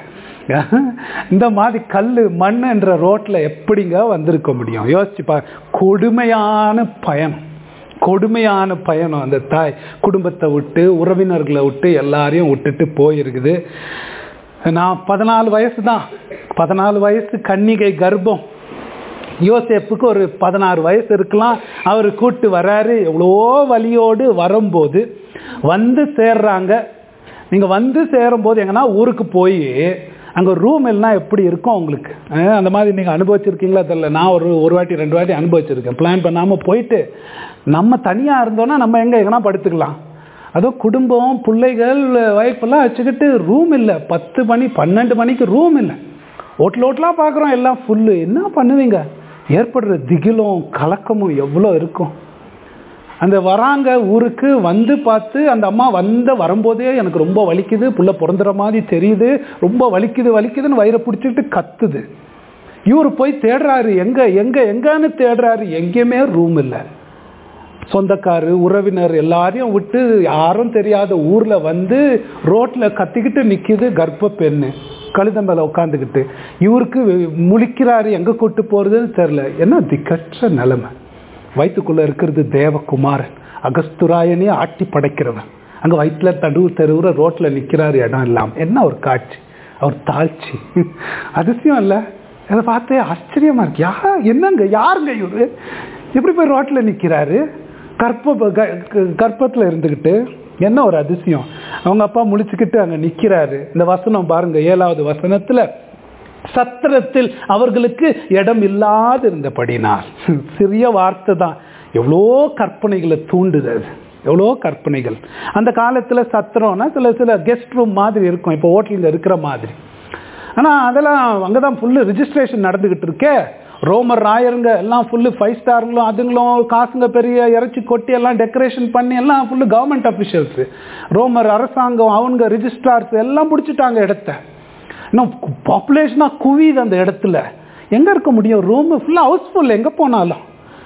S1: இந்த மாதிரி கல்லு மண்ணுன்ற ரோட்ல எப்படிங்க வந்திருக்க முடியும் யோசிச்சு பா கொடுமையான பயணம் கொடுமையான பயணம் அந்த தாய் குடும்பத்தை விட்டு உறவினர்களை விட்டு எல்லாரையும் விட்டுட்டு போயிருக்குது நான் பதினாலு வயசு தான் பதினாலு வயசு கன்னிகை கர்ப்பம் யோசேப்புக்கு ஒரு பதினாறு வயசு இருக்கலாம் அவர் கூட்டு வராரு எவ்வளோ வலியோடு வரும்போது வந்து சேர்றாங்க நீங்க வந்து சேரும்போது எங்கன்னா ஊருக்கு போய் அங்க ரூம் எல்லாம் எப்படி இருக்கும் உங்களுக்கு அஹ் அந்த மாதிரி நீங்க அனுபவிச்சிருக்கீங்களா தெரியல நான் ஒரு ஒரு வாட்டி ரெண்டு வாட்டி அனுபவிச்சிருக்கேன் பிளான் பண்ணாம போயிட்டு நம்ம தனியா இருந்தோம்னா நம்ம எங்க எங்கன்னா படுத்துக்கலாம் அதுவும் குடும்பம் பிள்ளைகள் wife எல்லாம் வச்சுக்கிட்டு ரூம் இல்லை பத்து மணி பன்னெண்டு மணிக்கு ரூம் இல்லை ஹோட்டல் ஹோட்டலாக பார்க்குறோம் எல்லாம் ஃபுல்லு என்ன பண்ணுவீங்க ஏற்படுற திகிலும் கலக்கமும் எவ்வளோ இருக்கும் அந்த வராங்க ஊருக்கு வந்து பார்த்து அந்த அம்மா வந்த வரும்போதே எனக்கு ரொம்ப வலிக்குது புள்ள பிறந்துற மாதிரி தெரியுது ரொம்ப வலிக்குது வலிக்குதுன்னு வயிறை பிடிச்சிக்கிட்டு கத்துது இவர் போய் தேடுறாரு எங்க எங்க எங்கன்னு தேடுறாரு எங்கேயுமே ரூம் இல்லை சொந்தக்காரு உறவினர் எல்லாரையும் விட்டு யாரும் தெரியாத ஊர்ல வந்து ரோட்ல கத்திக்கிட்டு நிக்குது கர்ப்ப பெண்ணு கழுத மேல உட்காந்துக்கிட்டு இவருக்கு முழிக்கிறாரு எங்க கூட்டு போறதுன்னு தெரியல என்ன திக்கற்ற நிலைமை வயிற்றுக்குள்ள இருக்கிறது தேவகுமாரன் அகஸ்துராயனே ஆட்டி படைக்கிறவன் அங்க வயிற்றுல தடுவு தெருவுற ரோட்ல நிக்கிறாரு இடம் இல்லாம என்ன ஒரு காட்சி அவர் தாழ்ச்சி அதிசயம் இல்ல அதை பார்த்து ஆச்சரியமா இருக்கு யா என்னங்க யாருங்க இவரு எப்படி போய் ரோட்ல நிக்கிறாரு கற்ப க- க- கர்ப்பத்துல இருந்துகிட்டு என்ன ஒரு அதிசயம் அவங்க அப்பா முழிச்சுக்கிட்டு அங்க நிக்கிறாரு இந்த வசனம் பாருங்க ஏழாவது வசனத்துல சத்திரத்தில் அவர்களுக்கு இடம் இல்லாது இருந்தபடினால் சிறிய வார்த்தை தான் எவ்வளோ கற்பனைகளை தூண்டுது அது எவ்வளோ கற்பனைகள் அந்த காலத்துல சத்திரம்னா சில சில கெஸ்ட் ரூம் மாதிரி இருக்கும் இப்போ ஹோட்டலுங்க இருக்கிற மாதிரி ஆனா அதெல்லாம் அங்கதான் ஃபுல்லு ரிஜிஸ்ட்ரேஷன் நடந்துகிட்டு இருக்கே ரோமர் ராயருங்க எல்லாம் ஃபுல்லு ஃபைவ் ஸ்டாருங்களும் அதுங்களும் காசுங்க பெரிய இறைச்சி கொட்டி எல்லாம் டெக்கரேஷன் பண்ணி எல்லாம் ஃபுல்லு கவர்மெண்ட் அஃபிஷியல்ஸ் ரோமர் அரசாங்கம் அவங்க ரிஜிஸ்ட்ரார்ஸ் எல்லாம் பிடிச்சிட்டாங்க இடத்த இன்னும் பாப்புலேஷனா குவியுது அந்த இடத்துல எங்க இருக்க முடியும் ரூம் ஃபுல்லா ஹவுஸ்ஃபுல் எங்க போனாலும்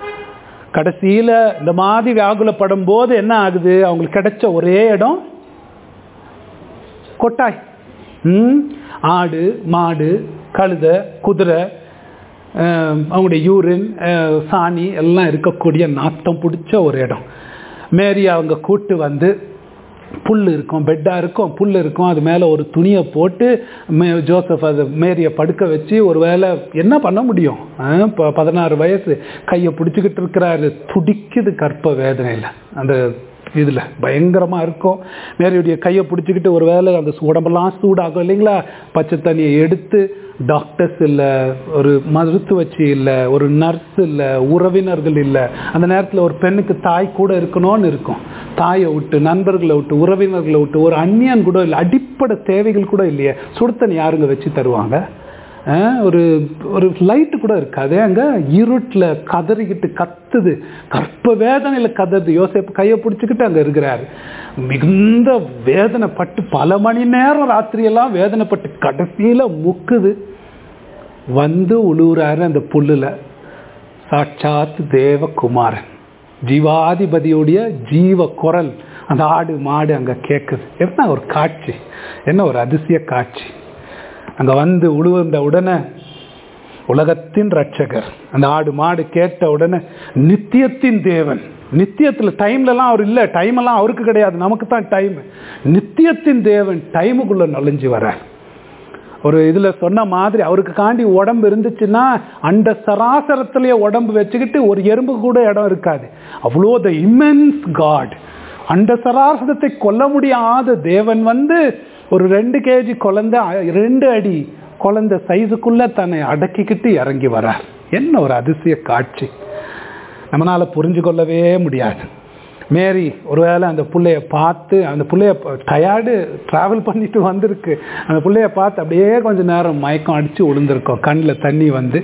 S1: கடைசியில இந்த மாதிரி வியாகுலப்படும் போது என்ன ஆகுது அவங்களுக்கு கிடைச்ச ஒரே இடம் கொட்டாய் ம் ஆடு மாடு கழுதை குதிரை அஹ், அவங்களுடைய யூரின் அஹ், சாணி எல்லாம் இருக்கக்கூடிய நாத்தம் பிடிச்ச ஒரு இடம் மேரி அவங்க கூட்டு வந்து புல் இருக்கும் பெட்டாக இருக்கும் புல் இருக்கும் அது மேலே ஒரு துணியை போட்டு மே- ஜோசப் அது மேரியை படுக்க வச்சு ஒரு வேளை என்ன பண்ண முடியும் அஹ், ப- பதினாறு வயசு கையை பிடிச்சிக்கிட்டு இருக்கிறாரு துடிக்குது கற்ப வேதனையில் அந்த இதில் பயங்கரமாக இருக்கும் மேரியுடைய கையை பிடிச்சிக்கிட்டு ஒரு வேளை அந்த சு- உடம்பெல்லாம் சூடாகும் இல்லைங்களா பச்சை தண்ணியை எடுத்து டாக்டர்ஸ் இல்லை ஒரு மருத்துவச்சி இல்லை ஒரு நர்ஸ் இல்லை உறவினர்கள் இல்லை அந்த நேரத்தில் ஒரு பெண்ணுக்கு தாய் கூட இருக்கணும்னு இருக்கும் தாயை விட்டு நண்பர்களை விட்டு உறவினர்களை விட்டு ஒரு அந்நியன் கூட இல்லை அடிப்படை தேவைகள் கூட இல்லையே சுடுத்தண்ணி யாருங்க வச்சு தருவாங்க அஹ் ஒரு ஒரு லைட்டு கூட இருக்காது அங்க இருட்டில் கதறிக்கிட்டு கத்துது கற்ப வேதனையில் கதறுது யோசேப்பு கையை பிடிச்சிக்கிட்டு அங்க இருக்கிறாரு மிகுந்த வேதனைப்பட்டு பல மணி நேரம் ராத்திரியெல்லாம் வேதனைப்பட்டு கடைசியில முக்குது வந்து உழுவுறாரு அந்த புல்லுல சாட்சாத் தேவகுமாரன் ஜீவாதிபதியுடைய ஜீவ குரல் அந்த ஆடு மாடு அங்க கேட்குது என்ன ஒரு காட்சி என்ன ஒரு அதிசய காட்சி அங்க வந்து உழுவந்த உடனே உலகத்தின் ரட்சகர் அந்த ஆடு மாடு கேட்ட உடனே நித்தியத்தின் தேவன் நித்தியத்துல டைம்லலாம் அவர் இல்லை டைம் எல்லாம் அவருக்கு கிடையாது நமக்கு தான் டைம் நித்தியத்தின் தேவன் டைமுக்குள்ள நுழைஞ்சு வர்றார் ஒரு இதுல சொன்ன மாதிரி அவருக்கு காண்டி உடம்பு இருந்துச்சுன்னா அந்த சராசரத்திலேயே உடம்பு வச்சுக்கிட்டு ஒரு எறும்பு கூட இடம் இருக்காது அவ்வளோ த இமென்ஸ் காட் அந்த சராசரத்தை கொல்ல முடியாத தேவன் வந்து ஒரு ரெண்டு கேஜி குழந்தை ரெண்டு அடி குழந்தை சைஸுக்குள்ள தன்னை அடக்கிக்கிட்டு இறங்கி வரார் என்ன ஒரு அதிசய காட்சி நம்மளால புரிஞ்சு கொள்ளவே முடியாது மேரி ஒருவேளை அந்த புள்ளைய பார்த்து அந்த புள்ளைய டயர்டு ட்ராவல் பண்ணிட்டு வந்திருக்கு அந்த புள்ளைய பார்த்து அப்படியே கொஞ்ச நேரம் மயக்கம் அடிச்சு விழுந்திருக்கோம் கண்ணில் தண்ணி வந்து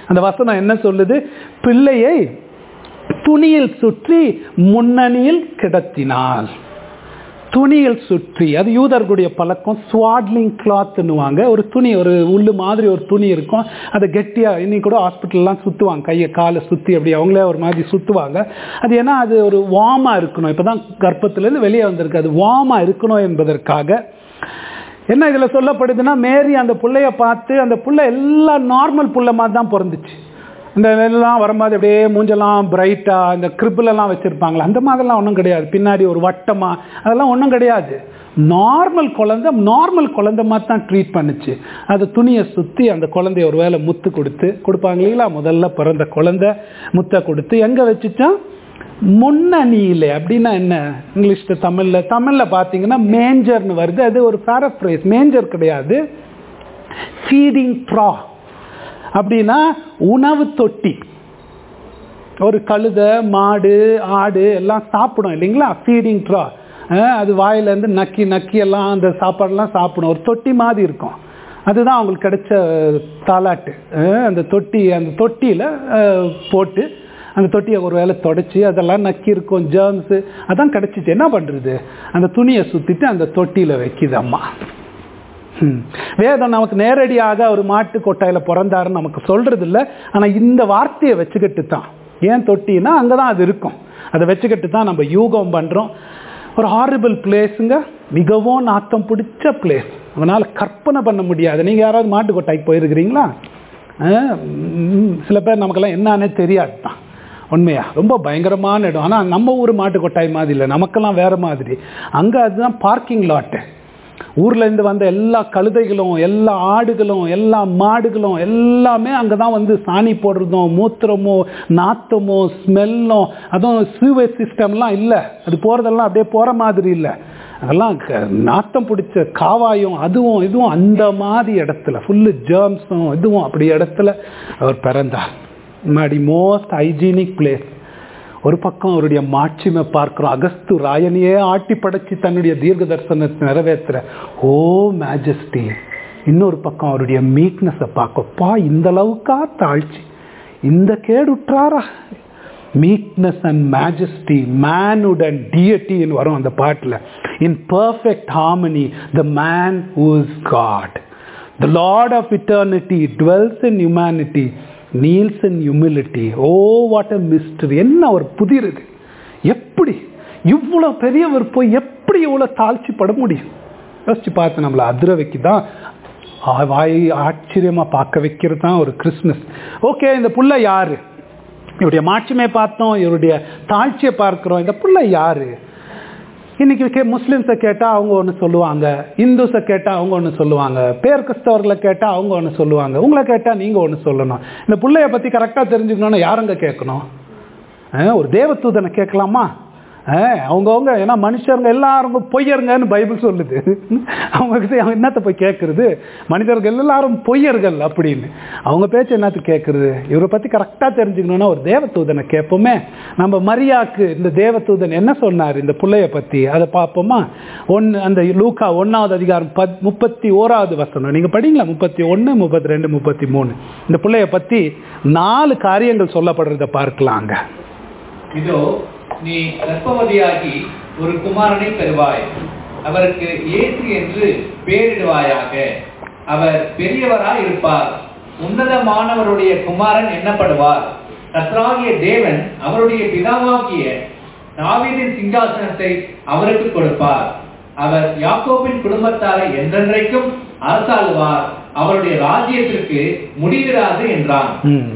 S1: அந்த வசனம் என்ன சொல்லுது பிள்ளையை துணியில் சுற்றி முன்னணியில் கிடத்தினாள் துணியில் சுற்றி அது யூதர்களுடைய பழக்கம் ஸ்வாட்லிங் கிளாத்னுவாங்க ஒரு துணி ஒரு உள்ளு மாதிரி ஒரு துணி இருக்கும் அதை கெட்டியாக இன்னைக்கு கூட ஹாஸ்பிட்டல்லாம் சுற்றுவாங்க கையை காலை சுற்றி அப்படி அவங்களே ஒரு மாதிரி சுற்றுவாங்க அது ஏன்னா அது ஒரு வார்மாக இருக்கணும் இப்போ தான் கர்ப்பத்துலேருந்து வெளியே வந்திருக்கு அது வார்மாக இருக்கணும் என்பதற்காக என்ன இதில் சொல்லப்படுதுன்னா மேரி அந்த பிள்ளைய பார்த்து அந்த புள்ள எல்லாம் நார்மல் புள்ள மாதிரி தான் பிறந்துச்சு இந்த எல்லாம் வரும்போது அப்படியே மூஞ்செல்லாம் பிரைட்டாக இந்த கிரிப்பிலெல்லாம் வச்சுருப்பாங்களே அந்த மாதிரிலாம் ஒன்றும் கிடையாது பின்னாடி ஒரு வட்டமாக அதெல்லாம் ஒன்றும் கிடையாது நார்மல் குழந்தை நார்மல் குழந்தை மாதிரி தான் ட்ரீட் பண்ணுச்சு அது துணியை சுற்றி அந்த குழந்தைய ஒரு வேளை முத்து கொடுத்து கொடுப்பாங்க இல்லைங்களா முதல்ல பிறந்த குழந்தை முத்தை கொடுத்து எங்கே வச்சுச்சா முன்னணியில் அப்படின்னா என்ன இங்கிலீஷில் தமிழில் தமிழில் பார்த்தீங்கன்னா மேஞ்சர்னு வருது அது ஒரு பேரஃப்ரேஸ் மேஞ்சர் கிடையாது ஃபீடிங் ப்ரா அப்படின்னா உணவு தொட்டி ஒரு கழுதை மாடு ஆடு எல்லாம் சாப்பிடும் இல்லைங்களா ஃபீடிங் ட்ரா அது வாயிலேருந்து நக்கி நக்கி எல்லாம் அந்த சாப்பாடெல்லாம் சாப்பிடும் ஒரு தொட்டி மாதிரி இருக்கும் அதுதான் அவங்களுக்கு கிடைச்ச தாலாட்டு அந்த தொட்டி அந்த தொட்டியில் போட்டு அந்த தொட்டியை ஒரு வேலை தொடச்சி அதெல்லாம் நக்கி இருக்கும் ஜேர்ம்ஸு அதான் கிடச்சிச்சு என்ன பண்ணுறது அந்த துணியை சுற்றிட்டு அந்த தொட்டியில் வைக்கிது அம்மா வேதம் நமக்கு நேரடியாக ஒரு மாட்டு கொட்டாயில் பிறந்தாருன்னு நமக்கு சொல்றது இல்லை ஆனால் இந்த வார்த்தையை வச்சுக்கிட்டு தான் ஏன் தொட்டினா அங்கே தான் அது இருக்கும் அதை வச்சுக்கிட்டு தான் நம்ம யூகம் பண்ணுறோம் ஒரு ஹாரிபிள் பிளேஸுங்க மிகவும் நாத்தம் பிடிச்ச பிளேஸ் அவனால் கற்பனை பண்ண முடியாது நீங்கள் யாராவது மாட்டு கொட்டாய்க்கு போயிருக்கிறீங்களா சில பேர் நமக்கெல்லாம் என்னன்னே தெரியாது தான் உண்மையா ரொம்ப பயங்கரமான இடம் ஆனால் நம்ம ஊர் மாட்டு கொட்டாய் மாதிரி இல்லை நமக்கெல்லாம் வேறு மாதிரி அங்கே அதுதான் பார்க்கிங் லாட்டு ஊர்லேருந்து வந்த எல்லா கழுதைகளும் எல்லா ஆடுகளும் எல்லா மாடுகளும் எல்லாமே அங்கே தான் வந்து சாணி போடுறதும் மூத்திரமோ நாத்தமோ ஸ்மெல்லோ அதுவும் சீவேஜ் சிஸ்டம்லாம் இல்லை அது போகிறதெல்லாம் அப்படியே போகிற மாதிரி இல்லை அதெல்லாம் நாத்தம் பிடிச்ச காவாயும் அதுவும் இதுவும் அந்த மாதிரி இடத்துல ஃபுல்லு ஜேர்ம்ஸும் இதுவும் அப்படி இடத்துல அவர் பிறந்தார் முன்னாடி மோஸ்ட் ஹைஜீனிக் பிளேஸ் ஒரு பக்கம் அவருடைய மாட்சிமை பார்க்கிறோம் அகஸ்து ராயனையே ஆட்டி படைச்சு தன்னுடைய தீர்க்க தரிசனத்தை நிறைவேற்றுற ஓ மேஜஸ்டி இன்னொரு பக்கம் அவருடைய மீக்னஸை பார்க்கப்பா இந்த அளவுக்கா தாழ்ச்சி இந்த கேடுற்றாரா மீக்னஸ் அண்ட் மேஜஸ்டி மேனுடன் டியட்டின்னு வரும் அந்த பாட்டில் in perfect harmony the man who's God the Lord of eternity dwells in humanity kneels in humility oh what a mystery என்ன ஒரு புதிர் இது எப்படி இவ்வளோ பெரியவர் போய் எப்படி இவ்வளோ தாழ்ச்சிப்பட முடியும் யோசிச்சு பார்த்து நம்மளை அதிர வைக்க தான் வாய் ஆச்சரியமாக பார்க்க வைக்கிறது தான் ஒரு கிறிஸ்மஸ் ஓகே இந்த புள்ள யாரு இவருடைய மாட்சிமை பார்த்தோம் இவருடைய தாழ்ச்சியை பார்க்கிறோம் இந்த புள்ள யாரு இன்னைக்கு கே முஸ்லீம்ஸை கேட்டால் அவங்க ஒன்று சொல்லுவாங்க இந்துஸை கேட்டால் அவங்க ஒன்று சொல்லுவாங்க பேர் கிறிஸ்தவர்களை கேட்டால் அவங்க ஒன்று சொல்லுவாங்க உங்களை கேட்டால் நீங்கள் ஒன்று சொல்லணும் இந்த பிள்ளைய பற்றி கரெக்டாக தெரிஞ்சுக்கணும்னு யாருங்க கேட்கணும் ஒரு தேவதூதனை கேட்கலாமா அவங்கவுங்க ஏன்னா மனுஷருங்க எல்லாரும் பொய்யருங்கன்னு பைபிள் சொல்லுது அவங்க கிட்ட அவங்க என்னத்தை போய் கேட்கறது மனிதர்கள் எல்லாரும் பொய்யர்கள் அப்படின்னு அவங்க பேச்சு என்னத்து கேட்கறது இவரை பற்றி கரெக்டாக தெரிஞ்சுக்கணும்னா ஒரு தேவதூதனை கேட்போமே நம்ம மரியாக்கு இந்த தேவதூதன் என்ன சொன்னார் இந்த பிள்ளைய பற்றி அதை பார்ப்போமா ஒன்று அந்த லூக்கா ஒன்றாவது அதிகாரம் பத் முப்பத்தி ஓராவது வசனம் நீங்கள் படிங்களா முப்பத்தி ஒன்று முப்பத்தி ரெண்டு முப்பத்தி மூணு இந்த பிள்ளைய பற்றி நாலு காரியங்கள் சொல்லப்படுறத பார்க்கலாங்க
S2: இதோ நீ கர்ப்பவதியாகி ஒரு குமாரனை பெறுவாய் அவருக்கு இயேசு என்று பெயரிடுவாயாக அவர் பெரியவராய் இருப்பார் உன்னதமானவருடைய குமாரன் எண்ணப்படுவார் கர்த்தராகிய தேவன் அவருடைய பிதாவாகிய தாவீதின் சிங்காசனத்தை அவருக்கு கொடுப்பார் அவர் யாக்கோபின் குடும்பத்தாரை என்றென்றைக்கும் அரசாளுவார் அவருடைய ராஜ்யத்திற்கு முடிவிராது என்றான்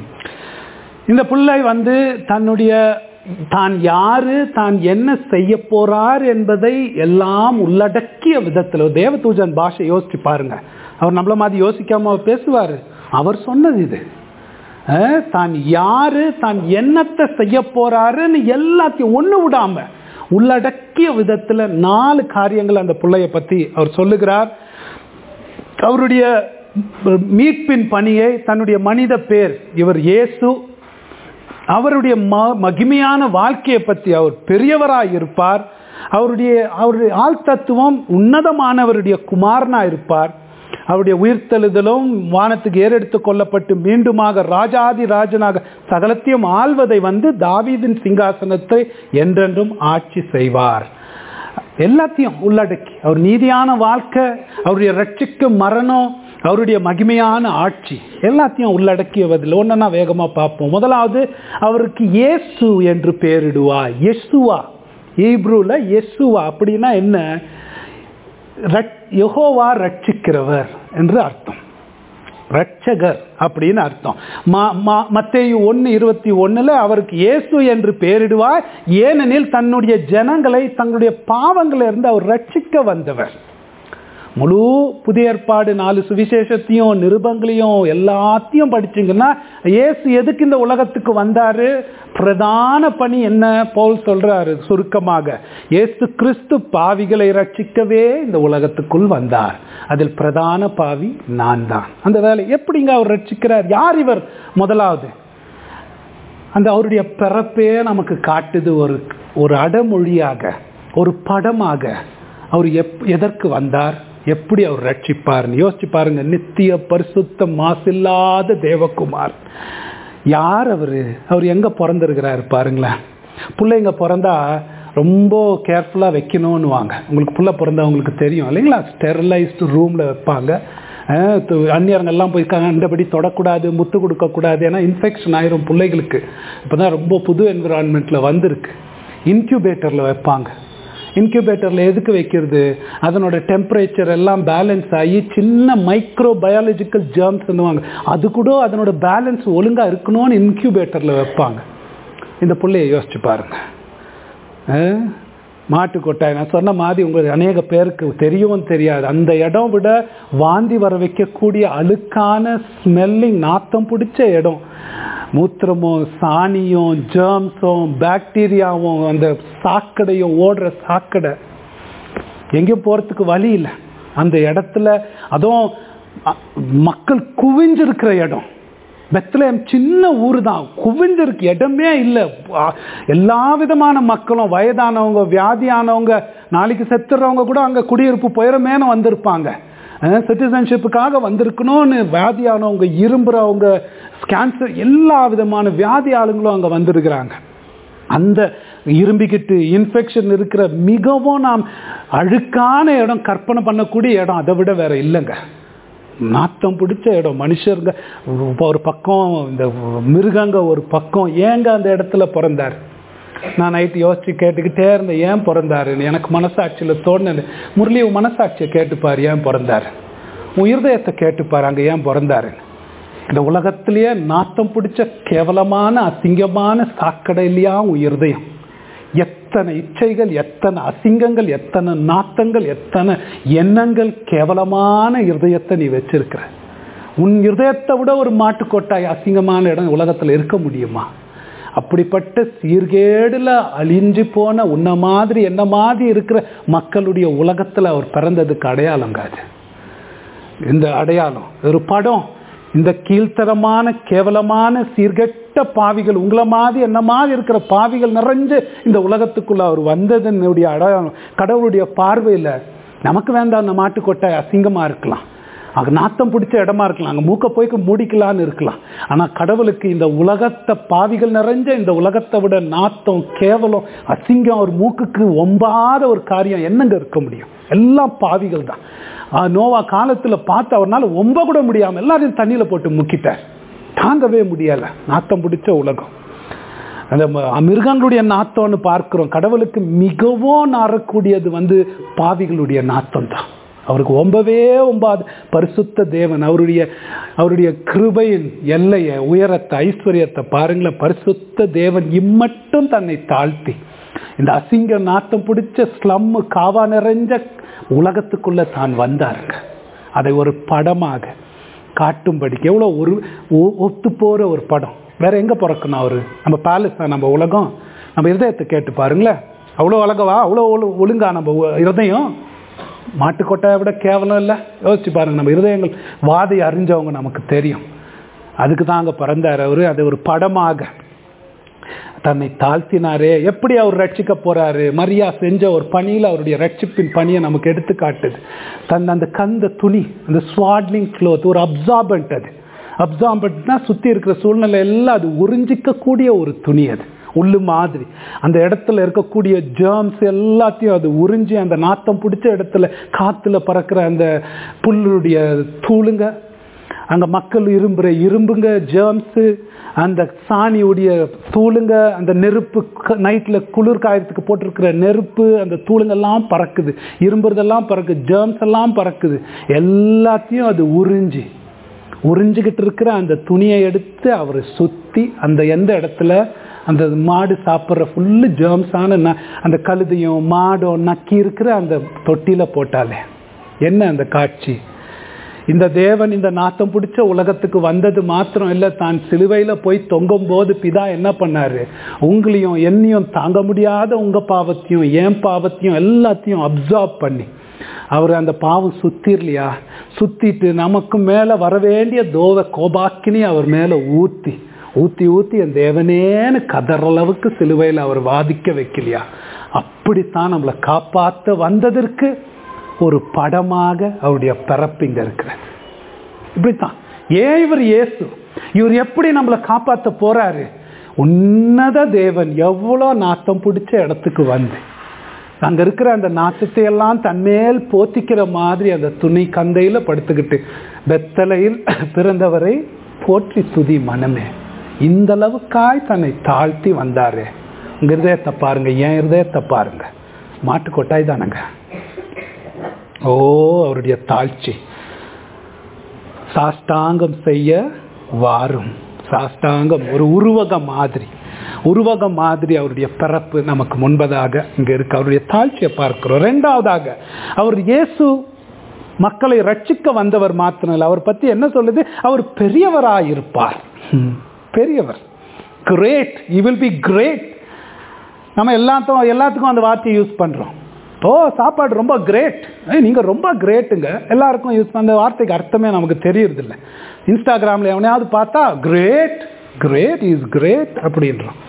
S1: இந்த பிள்ளை வந்து தன்னுடைய தான் யாரு தான் என்ன செய்ய போறார் என்பதை எல்லாம் உள்ளடக்கிய விதத்தில் தேவதூஜன் பாஷை யோசிச்சு பாருங்க அவர் நம்மள மாதிரி யோசிக்காம பேசுவார் அவர் சொன்னது இது தான் யாரு தான் என்னத்தை செய்ய போறாருன்னு எல்லாத்தையும் ஒன்று விடாம உள்ளடக்கிய விதத்தில் நாலு காரியங்கள் அந்த பிள்ளைய பத்தி அவர் சொல்லுகிறார் அவருடைய மீட்பின் பணியை தன்னுடைய மனித பேர் இவர் இயேசு அவருடைய மகிமையான வாழ்க்கையை பற்றி அவர் பெரியவராக இருப்பார் அவருடைய அவருடைய ஆள் தத்துவம் உன்னதமானவருடைய குமாரனா இருப்பார் அவருடைய உயிர்த்தெழுதலும் வானத்துக்கு ஏறெடுத்து கொள்ளப்பட்டு மீண்டுமாக ராஜாதி ராஜனாக சகலத்தையும் ஆள்வதை வந்து தாவீதின் சிங்காசனத்தை என்றென்றும் ஆட்சி செய்வார் எல்லாத்தையும் உள்ளடக்கி அவர் நீதியான வாழ்க்கை அவருடைய ரட்சிக்கும் மரணம் அவருடைய மகிமையான ஆட்சி எல்லாத்தையும் உள்ளடக்கியவதில் ஒன்னா வேகமா பார்ப்போம் முதலாவது அவருக்கு இயேசு என்று பெயரிடுவா யெசுவா ஈப்ரூல யெசுவா அப்படின்னா என்ன யெகோவா ரட்சிக்கிறவர் என்று அர்த்தம் ரட்சகர் அப்படின்னு அர்த்தம் மத்தேயு ஒன்று இருபத்தி ஒன்றில் அவருக்கு இயேசு என்று பெயரிடுவார் ஏனெனில் தன்னுடைய ஜனங்களை தங்களுடைய பாவங்களிலிருந்து அவர் ரட்சிக்க வந்தவர் முழு புதிய ஏற்பாடு நாலு சுவிசேஷத்தையும் நிருபங்களையும் எல்லாத்தையும் படிச்சிங்கன்னா ஏசு எதுக்கு இந்த உலகத்துக்கு வந்தாரு பிரதான பணி என்ன போல் சொல்றாரு சுருக்கமாக ஏசு கிறிஸ்து பாவிகளை ரட்சிக்கவே இந்த உலகத்துக்குள் வந்தார் அதில் பிரதான பாவி நான் தான் அந்த வேலை எப்படிங்க அவர் ரட்சிக்கிறார் யார் இவர் முதலாவது அந்த அவருடைய பிறப்பே நமக்கு காட்டுது ஒரு ஒரு அடமொழியாக ஒரு படமாக அவர் எப் எதற்கு வந்தார் எப்படி அவர் ரட்சிப்பார்னு யோசிச்சு பாருங்க நித்திய பரிசுத்த மாசில்லாத தேவகுமார் யார் அவரு அவர் எங்க பிறந்திருக்கிறாரு பாருங்களேன் பிள்ளைங்க பிறந்தா ரொம்ப கேர்ஃபுல்லாக வைக்கணும்னு வாங்க உங்களுக்கு புள்ள பிறந்தா உங்களுக்கு தெரியும் இல்லைங்களா ஸ்டெரிலைஸ்டு ரூமில் வைப்பாங்க அந்நியர்கள்லாம் போய் கண்டபடி தொடக்கூடாது முத்து கொடுக்கக்கூடாது ஏன்னா இன்ஃபெக்ஷன் ஆயிரும் பிள்ளைகளுக்கு இப்போ தான் ரொம்ப புது என்விரான்மெண்ட்டில் வந்திருக்கு இன்க்யூபேட்டரில் வைப்பாங்க இன்குபேட்டரில் எதுக்கு வைக்கிறது அதனோட டெம்பரேச்சர் எல்லாம் பேலன்ஸ் ஆகி சின்ன மைக்ரோ பயாலஜிக்கல் ஜேர்ம்ஸ்ன்னுவாங்க அது கூட அதனோட பேலன்ஸ் ஒழுங்காக இருக்கணும்னு இன்குபேட்டரில் வைப்பாங்க இந்த பிள்ளைய யோசிச்சு பாருங்க மாட்டு கொட்டாய் நான் சொன்ன மாதிரி உங்களுக்கு அநேக பேருக்கு தெரியவும் தெரியாது அந்த இடம் விட வாந்தி வர வைக்கக்கூடிய அழுக்கான ஸ்மெல்லிங் நாத்தம் பிடிச்ச இடம் மூத்திரமும் சாணியும் ஜேர்ம்ஸும் பாக்டீரியாவும் அந்த சாக்கடையும் ஓடுற சாக்கடை எங்கேயும் போகிறதுக்கு வழி இல்லை அந்த இடத்துல அதுவும் மக்கள் குவிஞ்சிருக்கிற இடம் பெத்லேம் சின்ன ஊர் தான் குவிஞ்சிருக்கு இடமே இல்லை எல்லா விதமான மக்களும் வயதானவங்க வியாதியானவங்க நாளைக்கு செத்துறவங்க கூட அங்கே குடியிருப்பு போயிடமேனு வந்திருப்பாங்க சிட்டிசன்ஷிப்புக்காக வந்திருக்கணும்னு வியாதியானவங்க இரும்புறவங்க கேன்சர் எல்லா விதமான வியாதி ஆளுங்களும் அங்கே வந்திருக்கிறாங்க அந்த இரும்பிக்கிட்டு இன்ஃபெக்ஷன் இருக்கிற மிகவும் நாம் அழுக்கான இடம் கற்பனை பண்ணக்கூடிய இடம் அதை விட வேற இல்லைங்க நாத்தம் பிடிச்ச இடம் மனுஷருங்க ஒரு பக்கம் இந்த மிருகங்க ஒரு பக்கம் ஏங்க அந்த இடத்துல பிறந்தார் நான் நைட்டு யோசிச்சு கேட்டுக்கிட்டே இருந்தேன் ஏன் பிறந்தாருன்னு எனக்கு மனசாட்சியில் தோணுது முரளி உன் மனசாட்சியை கேட்டுப்பார் ஏன் பிறந்தாரு உன் இருதயத்தை கேட்டுப்பார் அங்கே ஏன் பிறந்தாரு இந்த உலகத்திலேயே நாத்தம் பிடிச்ச கேவலமான அசிங்கமான சாக்கடை இல்லையா உன் இருதயம் எத்தனை இச்சைகள் எத்தனை அசிங்கங்கள் எத்தனை நாத்தங்கள் எத்தனை எண்ணங்கள் கேவலமான இருதயத்தை நீ வச்சிருக்கிற உன் இருதயத்தை விட ஒரு மாட்டுக்கொட்டாய் அசிங்கமான இடம் உலகத்தில் இருக்க முடியுமா அப்படிப்பட்ட சீர்கேடுல அழிஞ்சு போன உன்ன மாதிரி என்ன மாதிரி இருக்கிற மக்களுடைய உலகத்துல அவர் பிறந்ததுக்கு அடையாளங்க அது இந்த அடையாளம் ஒரு படம் இந்த கீழ்த்தரமான கேவலமான சீர்கெட்ட பாவிகள் உங்களை மாதிரி என்ன மாதிரி இருக்கிற பாவிகள் நிறைஞ்சு இந்த உலகத்துக்குள்ள அவர் வந்ததனுடைய அடையாளம் கடவுளுடைய பார்வையில் நமக்கு வேண்டாம் அந்த மாட்டுக்கொட்டாய் அசிங்கமா இருக்கலாம் அங்கே நாத்தம் பிடிச்ச இடமா இருக்கலாம் அங்கே மூக்க போய்க்கு மூடிக்கலான்னு இருக்கலாம் ஆனால் கடவுளுக்கு இந்த உலகத்தை பாவிகள் நிறைஞ்ச இந்த உலகத்தை விட நாத்தம் கேவலம் அசிங்கம் ஒரு மூக்குக்கு ஒம்பாத ஒரு காரியம் என்னங்க இருக்க முடியும் எல்லாம் பாவிகள் தான் நோவா காலத்தில் பார்த்து அவரால் ஒம்ப கூட முடியாமல் எல்லாரையும் தண்ணியில் போட்டு முக்கிட்டார் தாங்கவே முடியலை நாத்தம் பிடிச்ச உலகம் அந்த மிருகங்களுடைய நாத்தம்னு பார்க்கிறோம் கடவுளுக்கு மிகவும் நாரக்கூடியது வந்து பாவிகளுடைய நாத்தம் தான் அவருக்கு ஒம்பவே ஒம்பாது பரிசுத்த தேவன் அவருடைய அவருடைய கிருபையின் எல்லையை உயரத்தை ஐஸ்வர்யத்தை பாருங்களேன் பரிசுத்த தேவன் இம்மட்டும் தன்னை தாழ்த்தி இந்த அசிங்க நாத்தம் பிடிச்ச ஸ்லம்மு காவா நிறைஞ்ச உலகத்துக்குள்ள தான் வந்தாருங்க அதை ஒரு படமாக காட்டும்படிக்கு எவ்வளோ ஒரு ஒத்து போகிற ஒரு படம் வேற எங்கே பிறக்கணும் அவரு நம்ம பேலஸ் நம்ம உலகம் நம்ம இருதயத்தை கேட்டு பாருங்களேன் அவ்வளோ அழகவா அவ்வளோ ஒழுங்கா நம்ம இருதயம் மாட்டுக்கொட்டையை விட கேவலம் இல்லை யோசிச்சு பாருங்க நம்ம இருதயங்கள் வாதை அறிஞ்சவங்க நமக்கு தெரியும் அதுக்கு தான் அங்கே பிறந்தார் அவரு அது ஒரு படமாக தன்னை தாழ்த்தினாரே எப்படி அவர் ரட்சிக்க போறாரு மரியா செஞ்ச ஒரு பணியில் அவருடைய ரட்சிப்பின் பணியை நமக்கு எடுத்து காட்டுது தன் அந்த கந்த துணி அந்த ஸ்வாட்லிங் க்ளோத் ஒரு அப்சார்பன்ட் அது அப்சார்பன்ட்னா சுற்றி இருக்கிற சூழ்நிலை எல்லாம் அது உறிஞ்சிக்கக்கூடிய ஒரு துணி அது உள்ளு மாதிரி அந்த இடத்துல இருக்கக்கூடிய ஜேர்ம்ஸ் எல்லாத்தையும் அது உறிஞ்சி அந்த நாத்தம் பிடிச்ச இடத்துல காத்துல பறக்கிற அந்த புல்லுடைய தூளுங்க அங்க மக்கள் இரும்புற இரும்புங்க ஜேர்ம்ஸு அந்த சாணியுடைய தூளுங்க அந்த நெருப்பு நைட்டில் குளிர் காயத்துக்கு போட்டிருக்கிற நெருப்பு அந்த தூளுங்கெல்லாம் பறக்குது இரும்புறதெல்லாம் பறக்குது ஜேர்ம்ஸ் எல்லாம் பறக்குது எல்லாத்தையும் அது உறிஞ்சி உறிஞ்சிக்கிட்டு இருக்கிற அந்த துணியை எடுத்து அவரை சுற்றி அந்த எந்த இடத்துல அந்த மாடு சாப்பிட்ற ஃபுல்லு ஜேர்ம்ஸான ந- அந்த கழுதையும் மாடும் நக்கி இருக்கிற அந்த தொட்டியில் போட்டாலே என்ன அந்த காட்சி இந்த தேவன் இந்த நாத்தம் பிடிச்ச உலகத்துக்கு வந்தது மாத்திரம் இல்லை தான் சிலுவையில் போய் தொங்கும் போது பிதா என்ன பண்ணாரு உங்களையும் என்னையும் தாங்க முடியாத உங்க பாவத்தையும் என் பாவத்தையும் எல்லாத்தையும் அப்சார்ப் பண்ணி அவர் அந்த பாவம் சுத்திரலையா சுத்திட்டு நமக்கு மேல வர வேண்டிய தோவ கோபாக்கினி அவர் மேல ஊத்தி ஊத்தி ஊத்தி என் தேவனேன்னு கதற அளவுக்கு சிலுவையில் அவர் வாதிக்க வைக்கலையா அப்படித்தான் நம்மளை காப்பாத்த வந்ததற்கு ஒரு படமாக அவருடைய பிறப்பிங்க இருக்கிறது இப்படித்தான் ஏன் இவர் இயேசு இவர் எப்படி நம்மளை காப்பாத்த போறாரு உன்னத தேவன் எவ்வளோ நாத்தம் பிடிச்ச இடத்துக்கு வந்து அங்க இருக்கிற அந்த நாத்தத்தை எல்லாம் தன்மேல் போத்திக்கிற மாதிரி அந்த துணி கந்தையில படுத்துக்கிட்டு பெத்தலையில் பிறந்தவரை போற்றி துதி மனமே இந்த அளவுக்காய் தன்னை தாழ்த்தி வந்தாரு உங்க இருதயத்தை பாருங்க என் இருதயத்தை பாருங்க மாட்டு கொட்டாய் தானங்க ஓ அவருடைய தாழ்ச்சி சாஷ்டாங்கம் செய்ய வாரும் சாஷ்டாங்கம் ஒரு உருவக மாதிரி உருவக மாதிரி அவருடைய பிறப்பு நமக்கு முன்பதாக இங்க இருக்கு அவருடைய தாழ்ச்சியை பார்க்கிறோம் ரெண்டாவதாக அவர் இயேசு மக்களை ரட்சிக்க வந்தவர் மாத்திரம் இல்லை அவர் பத்தி என்ன சொல்லுது அவர் பெரியவராயிருப்பார் ஹம், பெரியவர் great you will be great நம்ம எல்லாத்துக்கும் எல்லாத்துக்கும் அந்த வார்த்தையை யூஸ் பண்றோம் ஓ சாப்பாடு ரொம்ப கிரேட் நீங்க ரொம்ப கிரேட்டுங்க எல்லாருக்கும் யூஸ் அந்த வார்த்தைக்கு அர்த்தமே நமக்கு தெரியறது இல்லை இன்ஸ்டாகிராம்ல எவனையாவது பார்த்தா கிரேட் கிரேட் இஸ் கிரேட் அப்படின்றோம்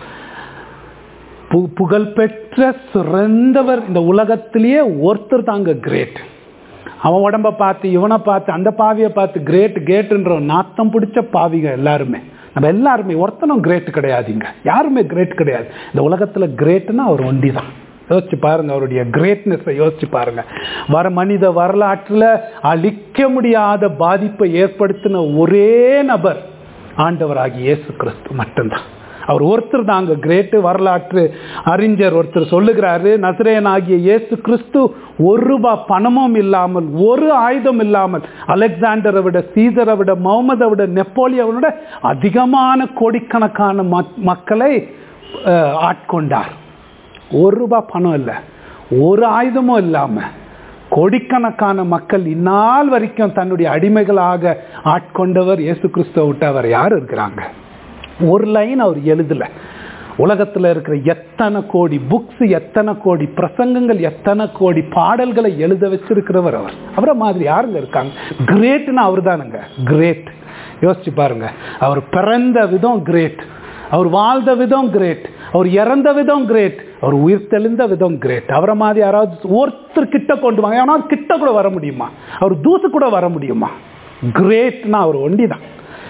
S1: பு புகழ்பெற்ற சிறந்தவர் இந்த உலகத்திலேயே ஒருத்தர் தாங்க கிரேட் அவன் உடம்ப பார்த்து இவனை பார்த்து அந்த பாவியை பார்த்து கிரேட் கேட்டுன்றோம் நாத்தம் பிடிச்ச பாவிங்க எல்லாருமே நம்ம எல்லாருமே ஒருத்தனும் கிரேட் கிடையாதுங்க யாருமே கிரேட் கிடையாது இந்த உலகத்துல கிரேட்னா அவர் ஒண்டி தான் யோசிச்சு பாருங்க அவருடைய கிரேட்னஸை யோசிச்சு பாருங்க வர மனித வரலாற்றுல அழிக்க முடியாத பாதிப்பை ஏற்படுத்தின ஒரே நபர் ஆண்டவராகிய இயேசு கிறிஸ்து மட்டும்தான் அவர் ஒருத்தர் தாங்க கிரேட்டு வரலாற்று அறிஞர் ஒருத்தர் சொல்லுகிறாரு நசரேன் ஆகிய இயேசு கிறிஸ்து ஒரு ரூபாய் பணமும் இல்லாமல் ஒரு ஆயுதம் இல்லாமல் அலெக்சாண்டரை விட சீசரை விட முகமதை விட நெப்போலியனை விட அதிகமான கோடிக்கணக்கான மக்- மக்களை அஹ், ஆட்கொண்டார் ஒரு ரூபாய் பணம் இல்லை ஒரு ஆயுதமும் இல்லாம கோடிக்கணக்கான மக்கள் இந்நாள் வரைக்கும் தன்னுடைய அடிமைகளாக ஆட்கொண்டவர் இயேசு கிறிஸ்துவ விட்டு அவர் யார் இருக்கிறாங்க ஒரு லைன் அவர் எழுதல உலகத்துல இருக்கிற எத்தனை கோடி புக்ஸ் எத்தனை கோடி பிரசங்கங்கள் எத்தனை கோடி பாடல்களை எழுத வச்சிருக்கிறவர் அவர் அவரை மாதிரி யாருங்க இருக்காங்க கிரேட்னா அவர் தானுங்க கிரேட் யோசிச்சு பாருங்க அவர் பிறந்த விதம் கிரேட் அவர் வாழ்ந்த விதம் கிரேட் அவர் இறந்த விதம் கிரேட் அவர் உயிர் தெளிந்த விதம் கிரேட் அவரை மாதிரி யாராவது ஒருத்தர் கிட்ட கொண்டு வாங்க ஆனால் கிட்ட கூட வர முடியுமா அவர் தூசு கூட வர முடியுமா கிரேட்னா அவர் ஒண்டி தான்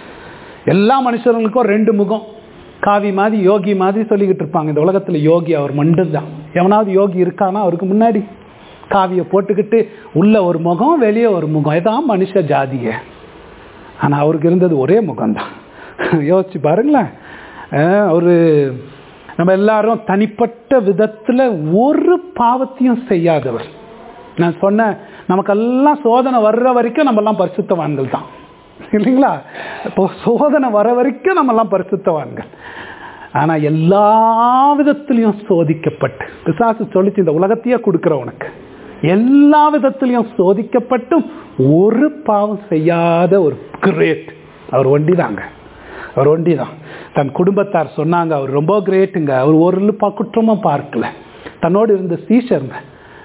S1: எல்லா மனுஷர்களுக்கும் ரெண்டு முகம் காவி மாதிரி யோகி மாதிரி சொல்லிக்கிட்டு இருப்பாங்க இந்த உலகத்துல யோகி அவர் மட்டும்தான் எவனாவது யோகி இருக்கானா அவருக்கு முன்னாடி காவியை போட்டுக்கிட்டு உள்ள ஒரு முகம் வெளியே ஒரு முகம் இதான் மனுஷ ஜாதிய ஆனா அவருக்கு இருந்தது ஒரே முகம்தான் யோசிச்சு பாருங்களேன் அஹ் அவரு நம்ம எல்லாரும் தனிப்பட்ட விதத்துல ஒரு பாவத்தையும் செய்யாதவர் நான் சொன்னேன் நமக்கெல்லாம் சோதனை வர்ற வரைக்கும் நம்ம எல்லாம் பரிசுத்தவான்கள் தான் இல்லைங்களா இப்போ சோதனை வர வரைக்கும் நம்ம எல்லாம் பரிசுத்தவான்கள் ஆனா எல்லா விதத்திலையும் சோதிக்கப்பட்டு பிசாசு சொல்லிச்சு இந்த உலகத்தையே கொடுக்குற உனக்கு எல்லா விதத்திலையும் சோதிக்கப்பட்டும் ஒரு பாவம் செய்யாத ஒரு கிரேட் அவர் ஒண்டிதாங்க அவர் ஒண்டிதான் தன் குடும்பத்தார் சொன்னாங்க அவர் ரொம்ப கிரேட்டுங்க அவர் ஒரு பா- குற்றமும் பார்க்கல தன்னோடு இருந்த சீஷருங்க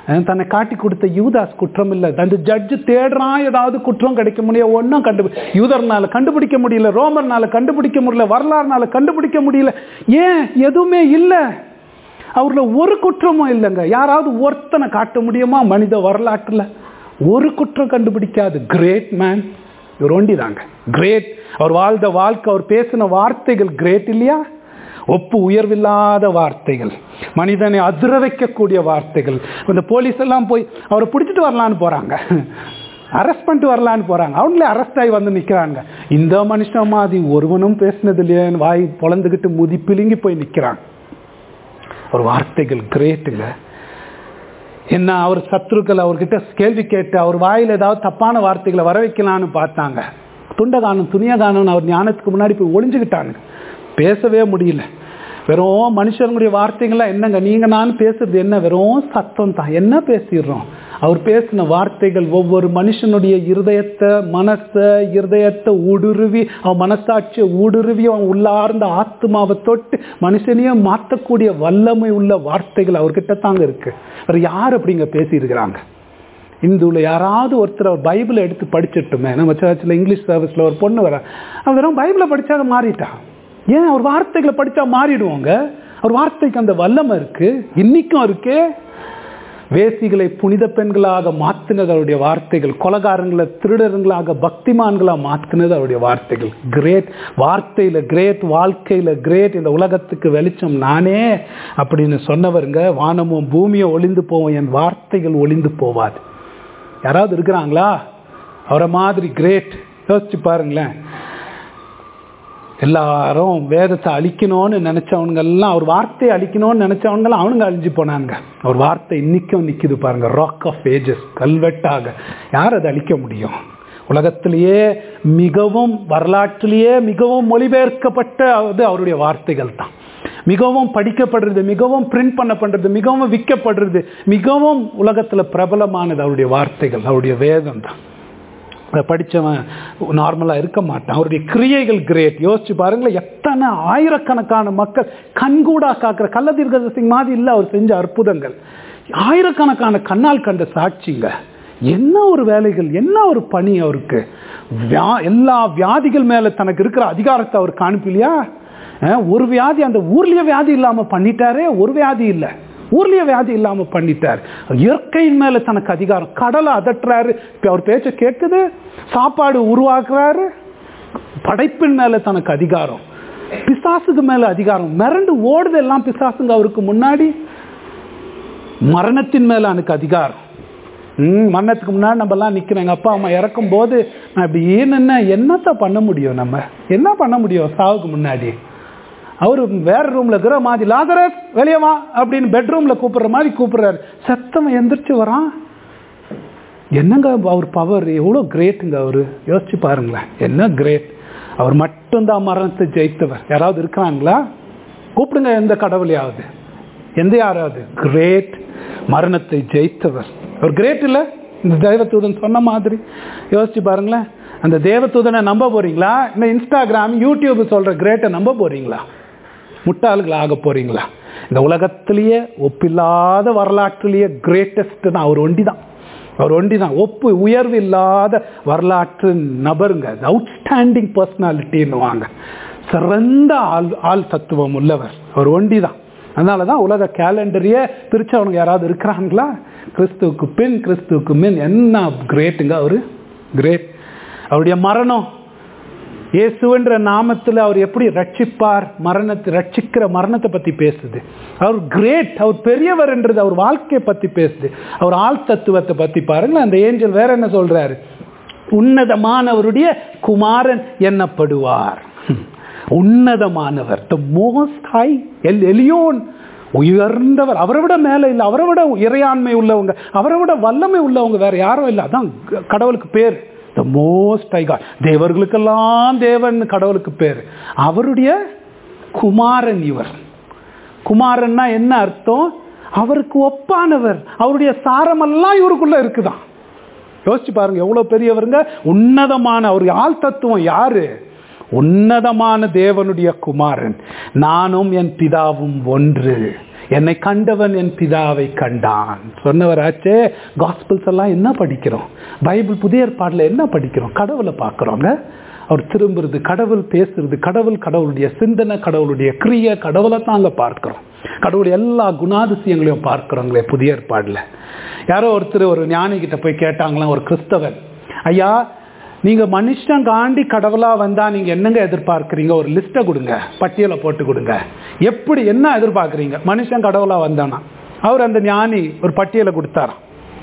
S1: அஹ் தன்னை காட்டி கொடுத்த யூதாஸ் குற்றம் இல்லை அந்த ஜட்ஜு தேடுறான் ஏதாவது குற்றம் கிடைக்க முடியும் ஒன்றும் கண்டு யூதர்னால கண்டுபிடிக்க முடியல ரோமர்னால கண்டுபிடிக்க முடியல வரலாறுனால கண்டுபிடிக்க முடியல ஏன் எதுவுமே இல்லை அவர்ல ஒரு குற்றமும் இல்லைங்க யாராவது ஒருத்தனை காட்ட முடியுமா மனித வரலாற்றில் ஒரு குற்றம் கண்டுபிடிக்காது கிரேட் மேன் இவர் ஒண்டி தாங்க கிரேட் அவர் வாழ்ந்த வாழ்க்கை அவர் பேசின வார்த்தைகள் கிரேட் இல்லையா ஒப்பு உயர்வில்லாத வார்த்தைகள் மனிதனை அதிர வைக்கக்கூடிய வார்த்தைகள் இந்த போலீஸ் எல்லாம் போய் அவரை பிடிச்சிட்டு வரலான்னு போறாங்க அரெஸ்ட் பண்ணிட்டு வரலான்னு போறாங்க அவங்களே அரெஸ்ட் ஆகி வந்து நிக்கிறாங்க இந்த மனுஷன் மாதிரி ஒருவனும் பேசினது இல்லையேன்னு வாய் பொழந்துக்கிட்டு முதி பிழுங்கி போய் நிக்கிறாங்க ஒரு வார்த்தைகள் கிரேட்டுங்க என்ன அவர் சத்துருக்கள் அவர்கிட்ட கேள்வி கேட்டு அவர் வாயில் ஏதாவது தப்பான வார்த்தைகளை வர வைக்கலான்னு பார்த்தாங்க துண்டகானம் துணியகானம் அவர் ஞானத்துக்கு முன்னாடி போய் ஒளிஞ்சுக்கிட்டாங்க பேசவே முடியல வெறும் மனுஷனுடைய வார்த்தைகள்லாம் என்னங்க நீங்க நான் பேசுறது என்ன வெறும் சத்தம் தான் என்ன பேசிடுறோம் அவர் பேசின வார்த்தைகள் ஒவ்வொரு மனுஷனுடைய இருதயத்தை மனசை இருதயத்தை ஊடுருவி அவன் மனசாட்சியை ஊடுருவி அவன் உள்ளார்ந்த ஆத்மாவை தொட்டு மனுஷனையே மாற்றக்கூடிய வல்லமை உள்ள வார்த்தைகள் அவர்கிட்ட தாங்க இருக்கு வேற யார் அப்படிங்க பேசியிருக்கிறாங்க இந்துவில் யாராவது ஒருத்தர் அவர் பைபிளை எடுத்து படிச்சிட்டுமே நம்ம சர்ச்சில் இங்கிலீஷ் சர்வீஸில் ஒரு பொண்ணு வர அவன் வெறும் பைபிளை படித்தா மாறிட்டான் ஏன் அவர் வார்த்தைகளை படித்தா மாறிடுவோங்க அவர் வார்த்தைக்கு அந்த வல்லமை இருக்கு இன்னைக்கும் இருக்கு வேசிகளை புனித பெண்களாக மாற்றினது அவருடைய வார்த்தைகள் கொலகாரங்களை திருடருங்களாக பக்திமான்களாக மாற்றினது அவருடைய வார்த்தைகள் கிரேட் வார்த்தையில் கிரேட் வாழ்க்கையில் கிரேட் இந்த உலகத்துக்கு வெளிச்சம் நானே அப்படின்னு சொன்னவருங்க வானமும் பூமியும் ஒளிந்து போவோம் என் வார்த்தைகள் ஒளிந்து போவாது யாராவது இருக்கிறாங்களா அவரை மாதிரி கிரேட் யோசிச்சு பாருங்களேன் எல்லாரும் வேதத்தை அழிக்கணும்னு நினைச்சவனுங்க எல்லாம் அவர் வார்த்தையை அழிக்கணும்னு நினைச்சவனுங்கெல்லாம் அவனுங்க அழிஞ்சு போனாங்க அவர் வார்த்தை இன்னைக்கும் நிக்குது பாருங்க ராக் ஆஃப் ஏஜஸ் கல்வெட்டாக யார் அதை அழிக்க முடியும் உலகத்திலேயே மிகவும் வரலாற்றிலேயே மிகவும் மொழிபெயர்க்கப்பட்ட அது அவருடைய வார்த்தைகள் தான் மிகவும் படிக்கப்படுறது மிகவும் பிரிண்ட் பண்ணப்படுறது மிகவும் விற்கப்படுறது மிகவும் உலகத்தில் பிரபலமானது அவருடைய வார்த்தைகள் அவருடைய வேதம் தான் அதை படித்தவன் நார்மலாக இருக்க மாட்டான் அவருடைய கிரியைகள் கிரேட் யோசிச்சு பாருங்களேன் எத்தனை ஆயிரக்கணக்கான மக்கள் கண்கூடா காக்கிற கள்ளதீர்க்க சிங் மாதிரி இல்லை அவர் செஞ்ச அற்புதங்கள் ஆயிரக்கணக்கான கண்ணால் கண்ட சாட்சிங்க என்ன ஒரு வேலைகள் என்ன ஒரு பணி அவருக்கு வியா எல்லா வியாதிகள் மேலே தனக்கு இருக்கிற அதிகாரத்தை அவர் காணிப்பில்லையா ஒரு வியாதி அந்த ஊர்லயே வியாதி இல்லாமல் பண்ணிட்டாரே ஒரு வியாதி இல்லை ஊர்லயே வியாதி இல்லாம பண்ணிட்டார் இயற்கையின் மேல தனக்கு அதிகாரம் கடலை அதட்டுறாரு அவர் பேச்ச கேட்குது சாப்பாடு உருவாக்குறாரு படைப்பின் மேல தனக்கு அதிகாரம் பிசாசுக்கு மேல அதிகாரம் மிரண்டு ஓடுது எல்லாம் பிசாசுங்க அவருக்கு முன்னாடி மரணத்தின் மேல எனக்கு அதிகாரம் ம் மரணத்துக்கு முன்னாடி நம்ம எல்லாம் நிக்கிறோம் எங்க அப்பா அம்மா இறக்கும் போது நான் இப்படி என்ன என்னத்த பண்ண முடியும் நம்ம என்ன பண்ண முடியும் சாவுக்கு முன்னாடி அவர் வேற ரூம்ல இருக்கிற மாதிரி லாசரஸ் வெளியே வா அப்படின்னு பெட்ரூம்ல கூப்பிடுற மாதிரி கூப்பிடுறாரு சத்தம் எந்திரிச்சு வரான் என்னங்க அவர் பவர் எவ்வளோ கிரேட்டுங்க அவரு யோசிச்சு பாருங்களேன் என்ன கிரேட் அவர் மட்டும்தான் மரணத்தை ஜெயித்தவர் யாராவது இருக்கிறாங்களா கூப்பிடுங்க எந்த கடவுளையாவது எந்த யாராவது கிரேட் மரணத்தை ஜெயித்தவர் அவர் கிரேட் இல்லை இந்த தெய்வத்தூதன் சொன்ன மாதிரி யோசிச்சு பாருங்களேன் அந்த தேவதூதனை நம்ப போறீங்களா இந்த இன்ஸ்டாகிராம் யூடியூப் சொல்ற கிரேட்டை நம்ப போறீங்களா முட்டாள்கள் ஆக போறீங்களா இந்த உலகத்திலேயே ஒப்பில்லாத வரலாற்றிலேயே கிரேட்டஸ்ட் தான் அவர் ஒண்டி தான் அவர் ஒண்டி தான் ஒப்பு உயர்வு இல்லாத வரலாற்று நபருங்க அவுட்ஸ்டாண்டிங் பர்சனாலிட்டின்னு வாங்க சிறந்த ஆள் ஆள் தத்துவம் உள்ளவர் அவர் ஒண்டி தான் அதனால தான் உலக கேலண்டரையே பிரிச்சவனுங்க யாராவது இருக்கிறாங்களா கிறிஸ்துவுக்கு பின் கிறிஸ்துவுக்கு மின் என்ன கிரேட்டுங்க அவரு கிரேட் அவருடைய மரணம் இயேசுன்ற நாமத்தில் அவர் எப்படி ரட்சிப்பார் மரணத்தை ரட்சிக்கிற மரணத்தை பற்றி பேசுது அவர் கிரேட் அவர் பெரியவர் என்றது அவர் வாழ்க்கையை பற்றி பேசுது அவர் ஆள் தத்துவத்தை பற்றி பாருங்களேன் அந்த ஏஞ்சல் வேற என்ன சொல்றாரு உன்னதமானவருடைய குமாரன் என்னப்படுவார் உன்னதமானவர் த மோஸ்ட் ஹை எல் எலியோன் உயர்ந்தவர் அவரை விட மேலே இல்லை அவரை விட இறையாண்மை உள்ளவங்க அவரை விட வல்லமை உள்ளவங்க வேற யாரும் இல்லை அதான் கடவுளுக்கு பேர் த மோஸ்ட் ஐ காட் தேவர்களுக்கெல்லாம் தேவன் கடவுளுக்கு பேர் அவருடைய குமாரன் இவர் குமாரன்னா என்ன அர்த்தம் அவருக்கு ஒப்பானவர் அவருடைய சாரமெல்லாம் இவருக்குள்ள இருக்குதான் யோசிச்சு பாருங்க எவ்வளவு பெரியவருங்க உன்னதமான அவருடைய ஆள் தத்துவம் யாரு உன்னதமான தேவனுடைய குமாரன் நானும் என் பிதாவும் ஒன்று என்னை கண்டவன் என் பிதாவை கண்டான் சொன்னவராச்சே காஸ்பிள்ஸ் எல்லாம் என்ன படிக்கிறோம் பைபிள் புதிய ஏற்பாடுல என்ன படிக்கிறோம் கடவுளை பார்க்குறோங்க அவர் திரும்புறது கடவுள் பேசுறது கடவுள் கடவுளுடைய சிந்தனை கடவுளுடைய கிரிய கடவுளை தாங்க பார்க்கிறோம் கடவுளுடைய எல்லா குணாதிசயங்களையும் பார்க்கிறோங்களே புதிய ஏற்பாடுல யாரோ ஒருத்தர் ஒரு ஞானி கிட்ட போய் கேட்டாங்களாம் ஒரு கிறிஸ்தவன் ஐயா நீங்க மனுஷன் காண்டி கடவுளா வந்தா நீங்க என்னங்க எதிர்பார்க்கறீங்க ஒரு லிஸ்ட்டை கொடுங்க பட்டியலை போட்டு கொடுங்க எப்படி என்ன எதிர்பார்க்கறீங்க மனுஷன் கடவுளா வந்தானா அவர் அந்த ஞானி ஒரு பட்டியலை கொடுத்தாராம்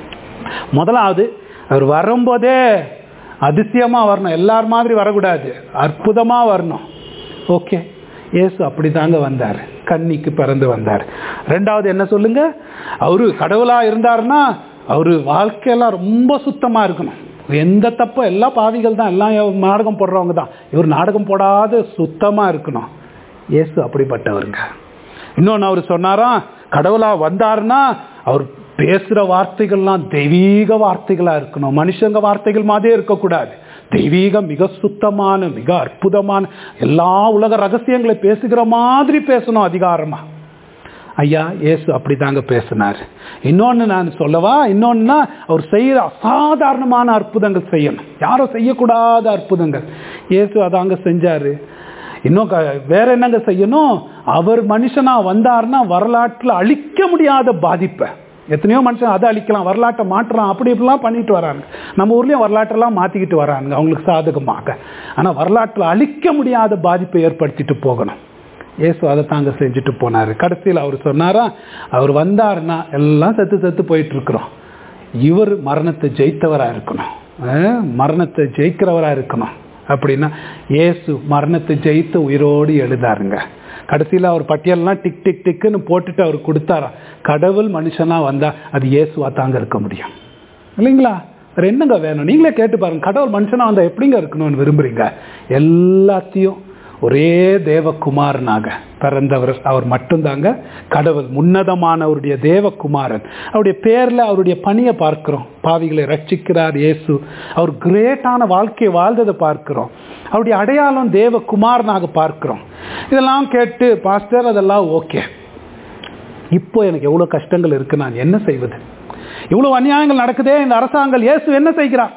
S1: முதலாவது அவர் வரும்போதே அதிசயமா வரணும் எல்லார் மாதிரி வரக்கூடாது அற்புதமா வரணும் ஓகே இயேசு அப்படிதாங்க வந்தார் கன்னிக்கு பிறந்து வந்தார் ரெண்டாவது என்ன சொல்லுங்க அவரு கடவுளா இருந்தாருன்னா அவரு வாழ்க்கையெல்லாம் ரொம்ப சுத்தமா இருக்கணும் எந்த தப்பும் எல்லா பாவிகள் தான் எல்லாம் நாடகம் போடுறவங்க தான் இவர் நாடகம் போடாத சுத்தமா இருக்கணும் இயேசு அப்படிப்பட்டவருங்க இன்னொன்று அவர் சொன்னாராம் கடவுளா வந்தாருன்னா அவர் பேசுற வார்த்தைகள்லாம் தெய்வீக வார்த்தைகளா இருக்கணும் மனுஷங்க வார்த்தைகள் மாதிரியே இருக்கக்கூடாது தெய்வீக மிக சுத்தமான மிக அற்புதமான எல்லா உலக ரகசியங்களை பேசுகிற மாதிரி பேசணும் அதிகாரமா ஐயா இயேசு அப்படிதாங்க பேசினார் இன்னொன்னு நான் சொல்லவா இன்னொன்னா அவர் செய்யற அசாதாரணமான அற்புதங்கள் செய்யணும் யாரும் செய்யக்கூடாத அற்புதங்கள் இயேசு அதாங்க செஞ்சாரு இன்னும் வேற என்னங்க செய்யணும் அவர் மனுஷனா வந்தாருன்னா வரலாற்றில் அழிக்க முடியாத பாதிப்பை எத்தனையோ மனுஷன் அதை அழிக்கலாம் வரலாற்றை மாற்றுறான் அப்படி இப்படிலாம் பண்ணிட்டு வராங்க நம்ம ஊர்லயும் வரலாற்றெல்லாம் மாத்திக்கிட்டு வராங்க அவங்களுக்கு சாதகமாக ஆனா வரலாற்றில் அழிக்க முடியாத பாதிப்பை ஏற்படுத்திட்டு போகணும் இயேசு அதை தாங்க செஞ்சுட்டு போனாரு கடைசியில் அவர் சொன்னாரா அவர் வந்தாருன்னா எல்லாம் செத்து செத்து போயிட்டு இருக்கிறோம் இவர் மரணத்தை ஜெயித்தவரா இருக்கணும் மரணத்தை ஜெயிக்கிறவரா இருக்கணும் அப்படின்னா இயேசு மரணத்தை ஜெயித்து உயிரோடு எழுதாருங்க கடைசியில் அவர் பட்டியல்லாம் டிக் டிக் டிக்குன்னு போட்டுட்டு அவர் கொடுத்தாரா கடவுள் மனுஷனா வந்தா அது இயேசுவா தாங்க இருக்க முடியும் இல்லைங்களா வேற என்னங்க வேணும் நீங்களே கேட்டு பாருங்க கடவுள் மனுஷனா வந்தா எப்படிங்க இருக்கணும்னு விரும்புறீங்க எல்லாத்தையும் ஒரே தேவகுமாரனாக பிறந்தவர் அவர் மட்டும்தாங்க கடவுள் உன்னதமானவருடைய தேவகுமாரன் அவருடைய பேர்ல அவருடைய பணியை பார்க்கிறோம் பாவிகளை ரட்சிக்கிறார் இயேசு அவர் கிரேட்டான வாழ்க்கையை வாழ்ந்ததை பார்க்கிறோம் அவருடைய அடையாளம் தேவகுமாரனாக பார்க்கிறோம் இதெல்லாம் கேட்டு பாஸ்டர் அதெல்லாம் ஓகே இப்போ எனக்கு எவ்வளவு கஷ்டங்கள் இருக்கு நான் என்ன செய்வது இவ்வளவு அநியாயங்கள் நடக்குதே இந்த அரசாங்கம் இயேசு என்ன செய்கிறார்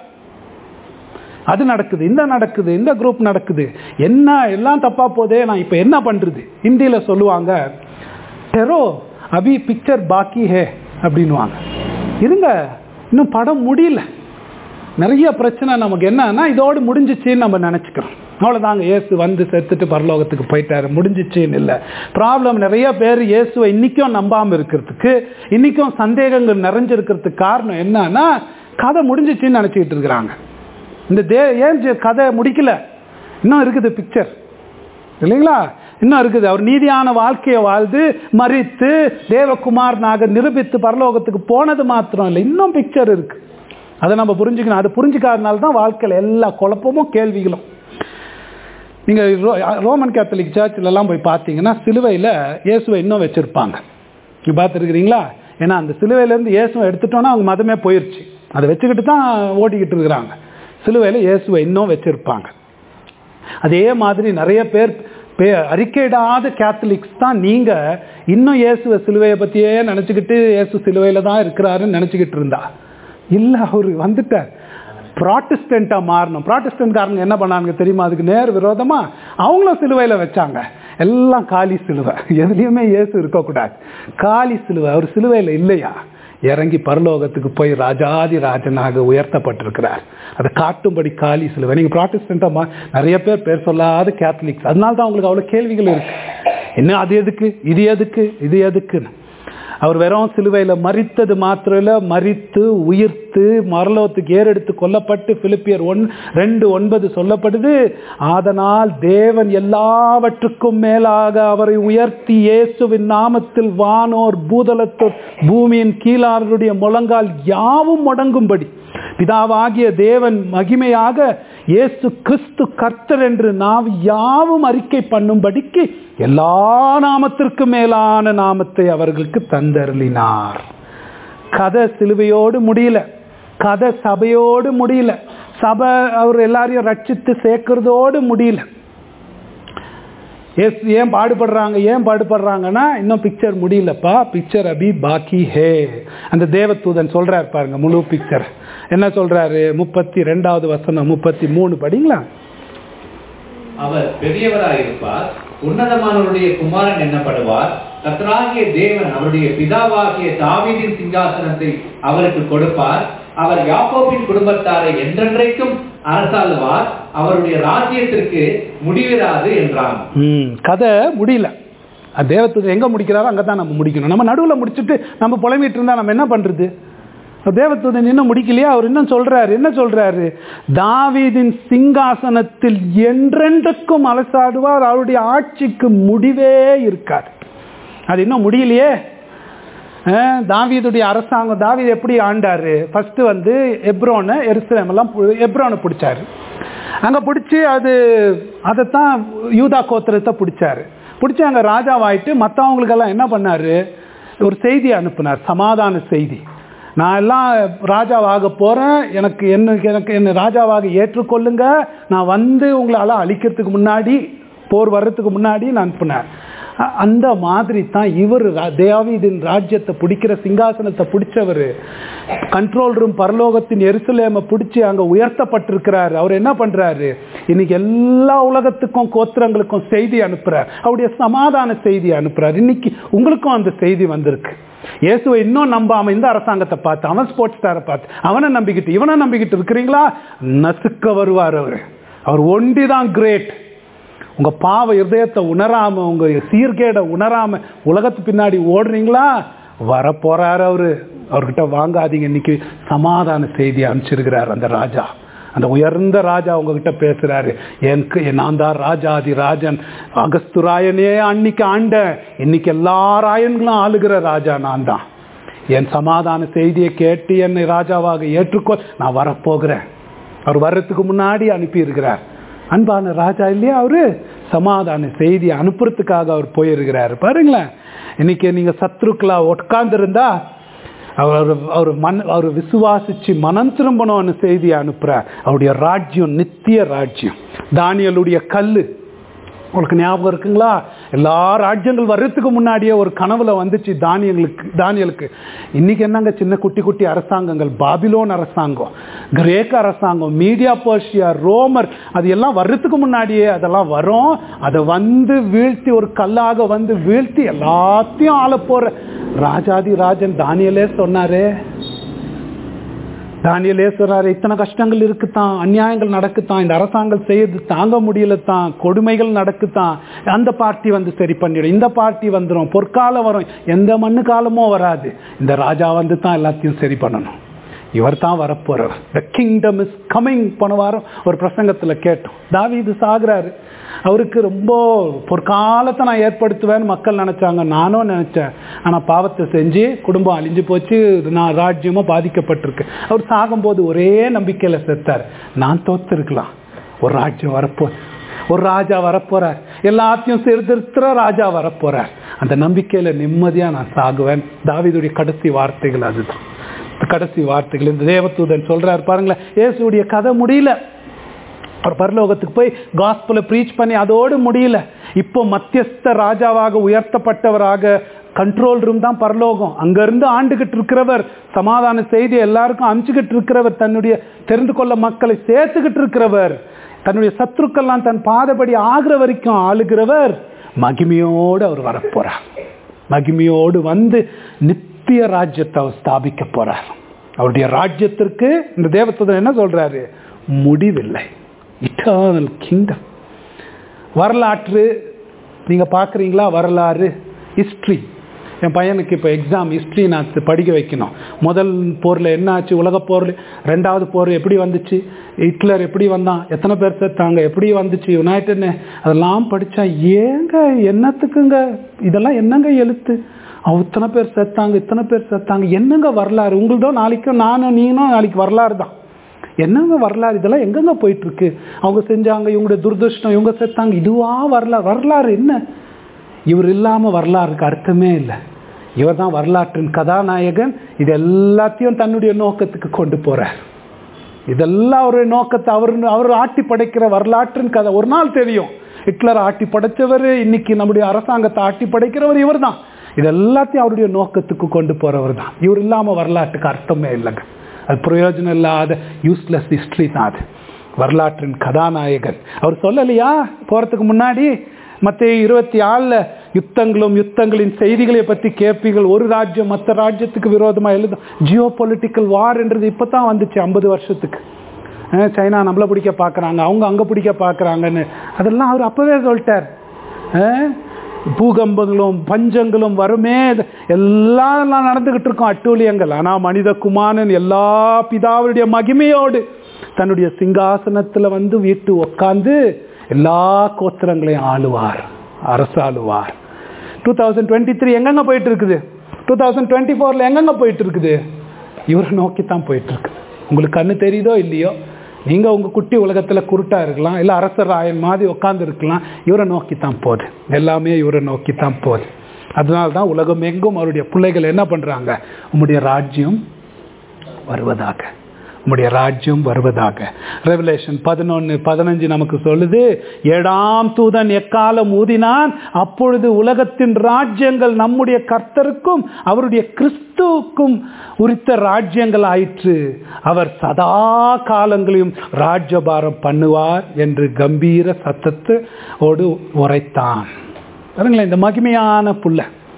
S1: அது நடக்குது இந்த நடக்குது இந்த குரூப் நடக்குது என்ன எல்லாம் தப்பா போதே நான் இப்ப என்ன பண்றது ஹிந்தியில சொல்லுவாங்க டெரோ அபி பிக்சர் பாக்கி ஹே அப்படின்வாங்க இருங்க இன்னும் படம் முடியல நிறைய பிரச்சனை நமக்கு என்னன்னா இதோடு முடிஞ்சிச்சின்னு நம்ம நினைச்சுக்கிறோம் அவ்வளோதாங்க இயேசு வந்து செத்துட்டு பரலோகத்துக்கு போயிட்டாரு முடிஞ்சிச்சின்னு இல்லை ப்ராப்ளம் நிறைய பேர் இயேசுவை இன்னைக்கும் நம்பாம இருக்கிறதுக்கு இன்னைக்கும் சந்தேகங்கள் நிறைஞ்சிருக்கிறதுக்கு காரணம் என்னன்னா கதை முடிஞ்சிச்சின்னு நினைச்சிக்கிட்டு இருக்கிறாங்க இந்த தே ஏன் கதை முடிக்கல இன்னும் இருக்குது பிக்சர் இல்லைங்களா இன்னும் இருக்குது அவர் நீதியான வாழ்க்கையை வாழ்ந்து மறித்து தேவகுமாரனாக நிரூபித்து பரலோகத்துக்கு போனது மாத்திரம் இல்லை இன்னும் பிக்சர் இருக்கு அதை நம்ம புரிஞ்சுக்கணும் அதை புரிஞ்சுக்காதனால தான் வாழ்க்கையில் எல்லா குழப்பமும் கேள்விகளும் நீங்கள் ரோமன் கேத்தலிக் சர்ச்சிலலாம் போய் பார்த்தீங்கன்னா சிலுவையில் இயேசுவை இன்னும் வச்சுருப்பாங்க நீங்கள் பார்த்துருக்குறீங்களா ஏன்னா அந்த சிலுவையிலேருந்து இயேசுவை எடுத்துட்டோன்னா அவங்க மதமே போயிடுச்சு அதை வச்சுக்கிட்டு தான் ஓட்டிக்கிட்டு இருக்கிறாங்க சிலுவையில் இயேசுவை இன்னும் வச்சுருப்பாங்க அதே மாதிரி நிறைய பேர் பே அறிக்கையிடாத கேத்தலிக்ஸ் தான் நீங்கள் இன்னும் இயேசுவை சிலுவையை பற்றியே நினச்சிக்கிட்டு இயேசு சிலுவையில் தான் இருக்கிறாருன்னு நினச்சிக்கிட்டு இருந்தா இல்லை அவர் வந்துட்டார் ப்ராட்டிஸ்டண்ட்டாக மாறணும் ப்ராட்டிஸ்டன்ட்காரங்க என்ன பண்ணாங்க தெரியுமா அதுக்கு நேர் விரோதமாக அவங்களும் சிலுவையில் வச்சாங்க எல்லாம் காலி சிலுவை எதுலேயுமே இயேசு இருக்கக்கூடாது காலி சிலுவை அவர் சிலுவையில் இல்லையா இறங்கி பரலோகத்துக்கு போய் ராஜாதி ராஜனாக உயர்த்தப்பட்டிருக்கிறார் அதை காட்டும்படி காலி சிலுவை நீங்கள் ப்ராட்டிஸ்டண்ட்டாக நிறைய பேர் பேர் சொல்லாத கேத்தலிக்ஸ் அதனால தான் உங்களுக்கு அவ்வளோ கேள்விகள் இருக்கு என்ன அது எதுக்கு இது எதுக்கு இது எதுக்குன்னு அவர் வெறும் சிலுவையில் மறித்தது மாத்திரம் இல்லை மறித்து உயிர்த்து மரலோகத்துக்கு ஏறெடுத்து கொல்லப்பட்டு பிலிப்பியர் ஒன் ரெண்டு ஒன்பது சொல்லப்படுது அதனால் தேவன் எல்லாவற்றுக்கும் மேலாக அவரை உயர்த்தி இயேசுவின் நாமத்தில் வானோர் பூதலத்தோர் பூமியின் கீழாருடைய முழங்கால் யாவும் முடங்கும்படி பிதாவாகிய தேவன் மகிமையாக இயேசு கிறிஸ்து கர்த்தர் என்று நாம் யாவும் அறிக்கை பண்ணும்படிக்கு எல்லா நாமத்திற்கு மேலான நாமத்தை அவர்களுக்கு தந்தருளினார் கதை சிலுவையோடு முடியல கதை சபையோடு முடியல சபை அவர் எல்லாரையும் ரட்சித்து சேர்க்கறதோடு முடியல ஏசு ஏன் பாடுபடுறாங்க ஏன் பாடுபடுறாங்கன்னா இன்னும் பிக்சர் முடியலப்பா பிக்சர் அபி பாக்கி ஹே அந்த தேவதூதன் சொல்றாரு பாருங்க முழு பிக்சர் என்ன சொல்றாரு முப்பத்தி ரெண்டாவது வசனம் முப்பத்தி மூணு படிங்களா
S2: அவர் பெரியவராயிருப்பார் உன்னதமானவருடைய குமாரன் என்னப்படுவார் கர்த்தராகிய தேவன் அவருடைய பிதாவாகிய தாவீதின் சிங்காசனத்தை அவருக்கு கொடுப்பார் அவர் யாக்கோபின் குடும்பத்தாரை என்றென்றைக்கும் அரசாளுவார் அவருடைய ராஜ்யத்திற்கு முடிவிராது என்றான்
S1: ம் கதை முடியல அது தேவதூதன் எங்க முடிக்கிறாரோ அங்கே தான் நம்ம முடிக்கணும் நம்ம நடுவில் முடிச்சுட்டு நம்ம புலம்பிட்டு இருந்தா நம்ம என்ன பண்றது தேவதூதன் இன்னும் முடிக்கலையா அவர் இன்னும் சொல்றாரு என்ன சொல்றாரு தாவீதின் சிங்காசனத்தில் என்றென்றைக்கும் அலசாடுவார் அவருடைய ஆட்சிக்கு முடிவே இருக்காது அது இன்னும் முடியலையே அஹ், தாவீதுடைய அரசாங்கம் தாவீது எப்படி ஆண்டாரு ஃபர்ஸ்ட் வந்து எப்ரோனை எருசலேம் எல்லாம் பு- எப்ரோனை பிடிச்சாரு அங்க பிடிச்சி அது அதைத்தான் யூதா கோத்திரத்தை பிடிச்சாரு பிடிச்சி அங்க ராஜாவாயிட்டு மற்றவங்களுக்கெல்லாம் என்ன பண்ணாரு ஒரு செய்தி அனுப்புனார் சமாதான செய்தி நான் எல்லாம் ராஜாவாக போறேன் எனக்கு என்ன எனக்கு என்ன ராஜாவாக ஏற்றுக்கொள்ளுங்க நான் வந்து உங்களால அழிக்கிறதுக்கு முன்னாடி போர் வர்றதுக்கு முன்னாடி நான் அனுப்புனேன் அ- அந்த மாதிரி தான் இவர் தேவாவிதின் ராஜ்யத்தை பிடிக்கிற சிங்காசனத்தை பிடிச்சவர் கண்ட்ரோல் ரூம் பரலோகத்தின் எருசலேமை பிடிச்சி அங்க உயர்த்தப்பட்டிருக்கிறார் அவர் என்ன பண்றாரு இன்னைக்கு எல்லா உலகத்துக்கும் கோத்திரங்களுக்கும் செய்தி அனுப்புறார் அவருடைய சமாதான செய்தி அனுப்புறார் இன்னைக்கு உங்களுக்கும் அந்த செய்தி வந்திருக்கு இயேசுவை இன்னும் நம்பாம இந்த அரசாங்கத்தை பார்த்து அவன் ஸ்போர்ட்ஸ் ஸ்டாரை பார்த்து அவனை நம்பிக்கிட்டு இவனை நம்பிக்கிட்டு இருக்கிறீங்களா நசுக்க வருவார் அவர் அவர் ஒண்டி தான் கிரேட் உங்க பாவ இருதயத்தை உணராம உங்க சீர்கேடை உணராம உலகத்து பின்னாடி ஓடுறீங்களா வரப்போறாரு அவரு அவர்கிட்ட வாங்காதீங்க இன்னைக்கு சமாதான செய்தி அனுப்பிச்சிருக்கிறார் அந்த ராஜா அந்த உயர்ந்த ராஜா உங்ககிட்ட பேசுறாரு எனக்கு நான் தான் ராஜாதி ராஜன் அகஸ்து ராயனே அன்னைக்கு ஆண்ட இன்னைக்கு எல்லா ராயன்களும் ஆளுகிற ராஜா நான் தான் என் சமாதான செய்தியை கேட்டு என்னை ராஜாவாக ஏற்றுக்கொள் நான் வரப்போகிறேன் அவர் வர்றதுக்கு முன்னாடி அனுப்பி இருக்கிறார் அன்பான ராஜா இல்லையா அவரு சமாதான செய்தி அனுப்புறதுக்காக அவர் போயிருக்கிறாரு பாருங்களேன் இன்னைக்கு நீங்க சத்ருக்களா உட்கார்ந்துருந்தா அவர் அவர் மன் அவர் விசுவாசிச்சு மனம் திரும்பணும்னு செய்தியை அனுப்புறார் அவருடைய ராஜ்யம் நித்திய ராஜ்யம் தானியலுடைய கல்லு உங்களுக்கு ஞாபகம் இருக்குங்களா எல்லா ராஜ்யங்கள் வர்றதுக்கு முன்னாடியே ஒரு கனவுல வந்துச்சு தானியங்களுக்கு தானியலுக்கு இன்னைக்கு என்னங்க சின்ன குட்டி குட்டி அரசாங்கங்கள் பாபிலோன் அரசாங்கம் கிரேக்க அரசாங்கம் மீடியா பர்ஷியா ரோமர் அது எல்லாம் வர்றதுக்கு முன்னாடியே அதெல்லாம் வரும் அதை வந்து வீழ்த்தி ஒரு கல்லாக வந்து வீழ்த்தி எல்லாத்தையும் ஆள போற ராஜாதி ராஜன் தானியலே சொன்னாரே தானியலே சொல்றாரு இத்தனை கஷ்டங்கள் இருக்குத்தான் அநியாயங்கள் நடக்குத்தான் இந்த அரசாங்கம் செய்யறது தாங்க முடியல தான் கொடுமைகள் நடக்குத்தான் அந்த பார்ட்டி வந்து சரி பண்ணிடும் இந்த பார்ட்டி வந்துடும் பொற்காலம் வரும் எந்த மண்ணு காலமோ வராது இந்த ராஜா வந்து தான் எல்லாத்தையும் சரி பண்ணணும் இவர் தான் வரப்போறவர் த கிங்டம் இஸ் கமிங் போன வாரம் ஒரு பிரசங்கத்தில் கேட்டோம் தாவீது சாகுறாரு அவருக்கு ரொம்ப பொற்காலத்தை நான் ஏற்படுத்துவேன்னு மக்கள் நினைச்சாங்க நானும் நினைச்சேன் ஆனால் பாவத்தை செஞ்சு குடும்பம் அழிஞ்சு போச்சு நான் ராஜ்யமும் பாதிக்கப்பட்டிருக்கு அவர் சாகும்போது ஒரே நம்பிக்கையில செத்தார் நான் தோத்திருக்கலாம் ஒரு ராஜ்யம் வரப்போகுது ஒரு ராஜா வரப்போறார் எல்லாத்தையும் சீர்திருத்துற ராஜா வரப்போறார் அந்த நம்பிக்கையில நிம்மதியா நான் சாகுவேன் தாவீதுடைய கடைசி வார்த்தைகள் அதுதான் கடைசி வார்த்தைகள் இந்த தேவதூதன் சொல்றாரு பாருங்களேன் இயேசுடைய கதை முடியல அவர் பரலோகத்துக்கு போய் காஸ்பலை ப்ரீச் பண்ணி அதோடு முடியல இப்போ மத்தியஸ்த ராஜாவாக உயர்த்தப்பட்டவராக கண்ட்ரோல் ரூம் தான் பரலோகம் அங்கிருந்து ஆண்டுகிட்டு இருக்கிறவர் சமாதான செய்தி எல்லாருக்கும் அனுப்பிச்சுக்கிட்டு இருக்கிறவர் தன்னுடைய தெரிந்து கொள்ள மக்களை சேர்த்துக்கிட்டு இருக்கிறவர் தன்னுடைய சத்துருக்கெல்லாம் தன் பாதபடி ஆகிற வரைக்கும் ஆளுகிறவர் மகிமையோடு அவர் வரப்போறார் மகிமையோடு வந்து நித்திய ராஜ்யத்தை அவர் ஸ்தாபிக்க போறார் அவருடைய ராஜ்யத்திற்கு இந்த தேவத்துதன் என்ன சொல்றாரு முடிவில்லை இட்டர்னல் கிங்டம் வரலாற்று நீங்க பார்க்குறீங்களா வரலாறு ஹிஸ்ட்ரி என் பையனுக்கு இப்போ எக்ஸாம் ஹிஸ்ட்ரி நான் படிக்க வைக்கணும் முதல் போரில் என்ன ஆச்சு உலக போரில் ரெண்டாவது போர் எப்படி வந்துச்சு ஹிட்லர் எப்படி வந்தான் எத்தனை பேர் சேர்த்தாங்க எப்படி வந்துச்சு யுனைடெட்னு அதெல்லாம் படித்தா ஏங்க என்னத்துக்குங்க இதெல்லாம் என்னங்க எழுத்து அவ இத்தனை பேர் சேர்த்தாங்க இத்தனை பேர் சேர்த்தாங்க என்னங்க வரலாறு உங்களதோ நாளைக்கும் நானும் நீனும் நாளைக்கு வரலாறு தான் என்னங்க வரலாறு இதெல்லாம் எங்கெங்க போயிட்டு இருக்கு அவங்க செஞ்சாங்க இவங்களுடைய துரதிருஷ்டம் இவங்க சேர்த்தாங்க இதுவா வரலாறு வரலாறு என்ன இவர் இல்லாம வரலாறுக்கு அர்த்தமே இல்லை இவர் தான் வரலாற்றின் கதாநாயகன் இது எல்லாத்தையும் தன்னுடைய நோக்கத்துக்கு கொண்டு போறார் இதெல்லாம் அவருடைய நோக்கத்தை அவர் அவர் ஆட்டி படைக்கிற வரலாற்றின் கதை ஒரு நாள் தெரியும் ஹிட்லர் ஆட்டி படைச்சவர் இன்னைக்கு நம்முடைய அரசாங்கத்தை ஆட்டி படைக்கிறவர் இவர் தான் இது எல்லாத்தையும் அவருடைய நோக்கத்துக்கு கொண்டு போறவர் தான் இவர் இல்லாம வரலாற்றுக்கு அர்த்தமே இல்லைங்க அது பிரயோஜனம் இல்லாத யூஸ்லெஸ் ஹிஸ்டரி தான் அது வரலாற்றின் கதாநாயகன் அவர் சொல்லலையா போறதுக்கு முன்னாடி மற்ற இருபத்தி ஆறுல யுத்தங்களும் யுத்தங்களின் செய்திகளை பத்தி கேட்பீர்கள் ஒரு ராஜ்யம் மற்ற ராஜ்யத்துக்கு விரோதமா எழுதும் ஜியோ பொலிட்டிக்கல் வார்ன்றது இப்பதான் வந்துச்சு ஐம்பது வருஷத்துக்கு அஹ் சைனா நம்மள பிடிக்க பார்க்கறாங்க அவங்க அங்க பிடிக்க பார்க்கறாங்கன்னு அதெல்லாம் அவர் அப்பவே சொல்லிட்டார் அஹ் பூகம்பங்களும் பஞ்சங்களும் வருமே இது எல்லாம் எல்லாம் நடந்துகிட்டு இருக்கும் அட்டூழியங்கள் ஆனா மனித குமாரன் எல்லா பிதாவுடைய மகிமையோடு தன்னுடைய சிங்காசனத்துல வந்து வீட்டு உட்கார்ந்து எல்லா கோத்திரங்களையும் ஆளுவார் அரசாளுவார் டூ தௌசண்ட் டுவெண்ட்டி த்ரீ எங்கெங்க போயிட்டு இருக்குது டூ தௌசண்ட் டுவெண்ட்டி ஃபோர்ல எங்கெங்க போயிட்டு இருக்குது இவரை நோக்கி தான் போயிட்டு இருக்குது உங்களுக்கு கண்ணு தெரியுதோ இல்லையோ நீங்க உங்க குட்டி உலகத்துல குருட்டா இருக்கலாம் இல்ல அரசர் ராயன் மாதிரி உட்கார்ந்து இருக்கலாம் இவரை நோக்கி தான் போகுது எல்லாமே இவரை நோக்கி தான் போகுது அதனால தான் உலகம் எங்கும் அவருடைய பிள்ளைகள் என்ன பண்றாங்க உம்முடைய ராஜ்யம் வருவதாக உம்முடைய ராஜ்யம் வருவதாக ரெவலேஷன் பதினொன்னு பதினஞ்சு நமக்கு சொல்லுது ஏழாம் தூதன் எக்காலம் ஊதினான் அப்பொழுது உலகத்தின் ராஜ்யங்கள் நம்முடைய கர்த்தருக்கும் அவருடைய கிறிஸ்துவுக்கும் உரித்த ராஜ்யங்கள் ஆயிற்று அவர் சதா காலங்களையும் ராஜ்யபாரம் பண்ணுவார் என்று கம்பீர சத்தத்தோடு உரைத்தான் பாருங்களேன் இந்த மகிமையான புள்ள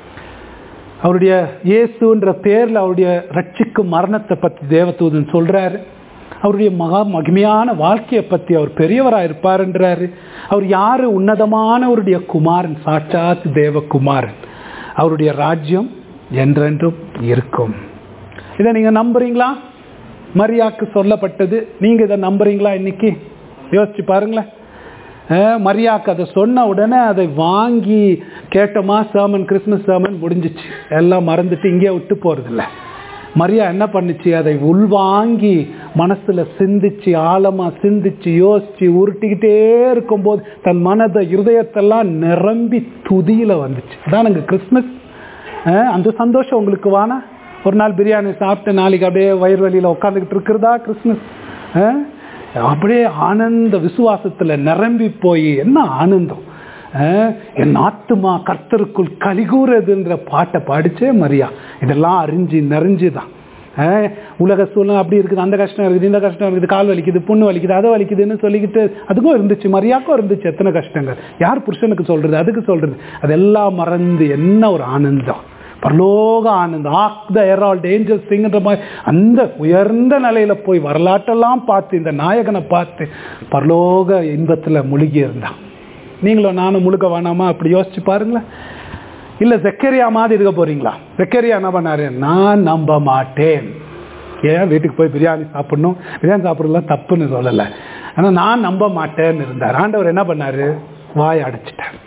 S1: அவருடைய இயேசுன்ற பேர்ல அவருடைய ரட்சிக்கும் மரணத்தை பத்தி தேவதூதன் சொல்றாரு அவருடைய மகா மகிமையான வாழ்க்கையை பத்தி அவர் பெரியவரா இருப்பாருன்றாரு அவர் யாரு உன்னதமானவருடைய குமாரன் சாட்சாத் தேவகுமாரன் அவருடைய ராஜ்யம் என்றென்றும் இருக்கும் இதை நீங்க நம்புறீங்களா மரியாக்கு சொல்லப்பட்டது நீங்க இதை நம்புறீங்களா இன்னைக்கு யோசிச்சு பாருங்களேன் அஹ் மரியாக்கு அதை சொன்ன உடனே அதை வாங்கி கேட்டோமா சேமன் கிறிஸ்மஸ் சேமன் முடிஞ்சிச்சு எல்லாம் மறந்துட்டு இங்கே விட்டு போறதில்ல மரியா என்ன பண்ணுச்சு அதை உள்வாங்கி மனசுல சிந்திச்சு ஆழமா சிந்திச்சு யோசிச்சு உருட்டிக்கிட்டே இருக்கும்போது தன் மனதை இருதயத்தெல்லாம் நிரம்பி துதியில வந்துச்சு அதானுங்க கிறிஸ்மஸ் அஹ் அந்த சந்தோஷம் உங்களுக்கு வானா ஒரு நாள் பிரியாணி சாப்பிட்டு நாளைக்கு அப்படியே வயிறு வலியில உட்காந்துக்கிட்டு இருக்கிறதா கிறிஸ்மஸ் அஹ் அப்படியே ஆனந்த விசுவாசத்துல நிரம்பி போய் என்ன ஆனந்தம் அஹ் என் ஆத்துமா கர்த்தருக்குள் கலிகூறதுன்ற பாட்டை பாடிச்சே மரியா இதெல்லாம் அறிஞ்சு நிறைஞ்சுதான் அஹ் உலக சூழ்நிலை அப்படி இருக்குது அந்த கஷ்டம் இருக்குது இந்த கஷ்டம் இருக்குது கால் வலிக்குது புண்ணு வலிக்குது அதை வலிக்குதுன்னு சொல்லிக்கிட்டு அதுக்கும் இருந்துச்சு மரியாக்கும் இருந்துச்சு எத்தனை கஷ்டங்கள் யார் புருஷனுக்கு சொல்றது அதுக்கு சொல்றது அதெல்லாம் மறந்து என்ன ஒரு ஆனந்தம் பரலோக ஆனந்தம் ஆக் த எரால்ட் ஏஞ்சல் சிங்ன்ற மாதிரி அந்த உயர்ந்த நிலையில போய் வரலாற்றெல்லாம் பார்த்து இந்த நாயகனை பார்த்து பரலோக இன்பத்துல முழுகி இருந்தான் நீங்களும் நானும் முழுக்க வேணாமா அப்படி யோசிச்சு பாருங்களேன் இல்ல செக்கரியா மாதிரி இருக்க போறீங்களா செக்கரியா என்ன பண்ணாரு நான் நம்ப மாட்டேன் ஏன் வீட்டுக்கு போய் பிரியாணி சாப்பிடணும் பிரியாணி சாப்பிடலாம் தப்புன்னு சொல்லலை ஆனா நான் நம்ப மாட்டேன்னு இருந்தார் ஆண்டவர் என்ன பண்ணாரு வாய் அடைச்சிட்டார்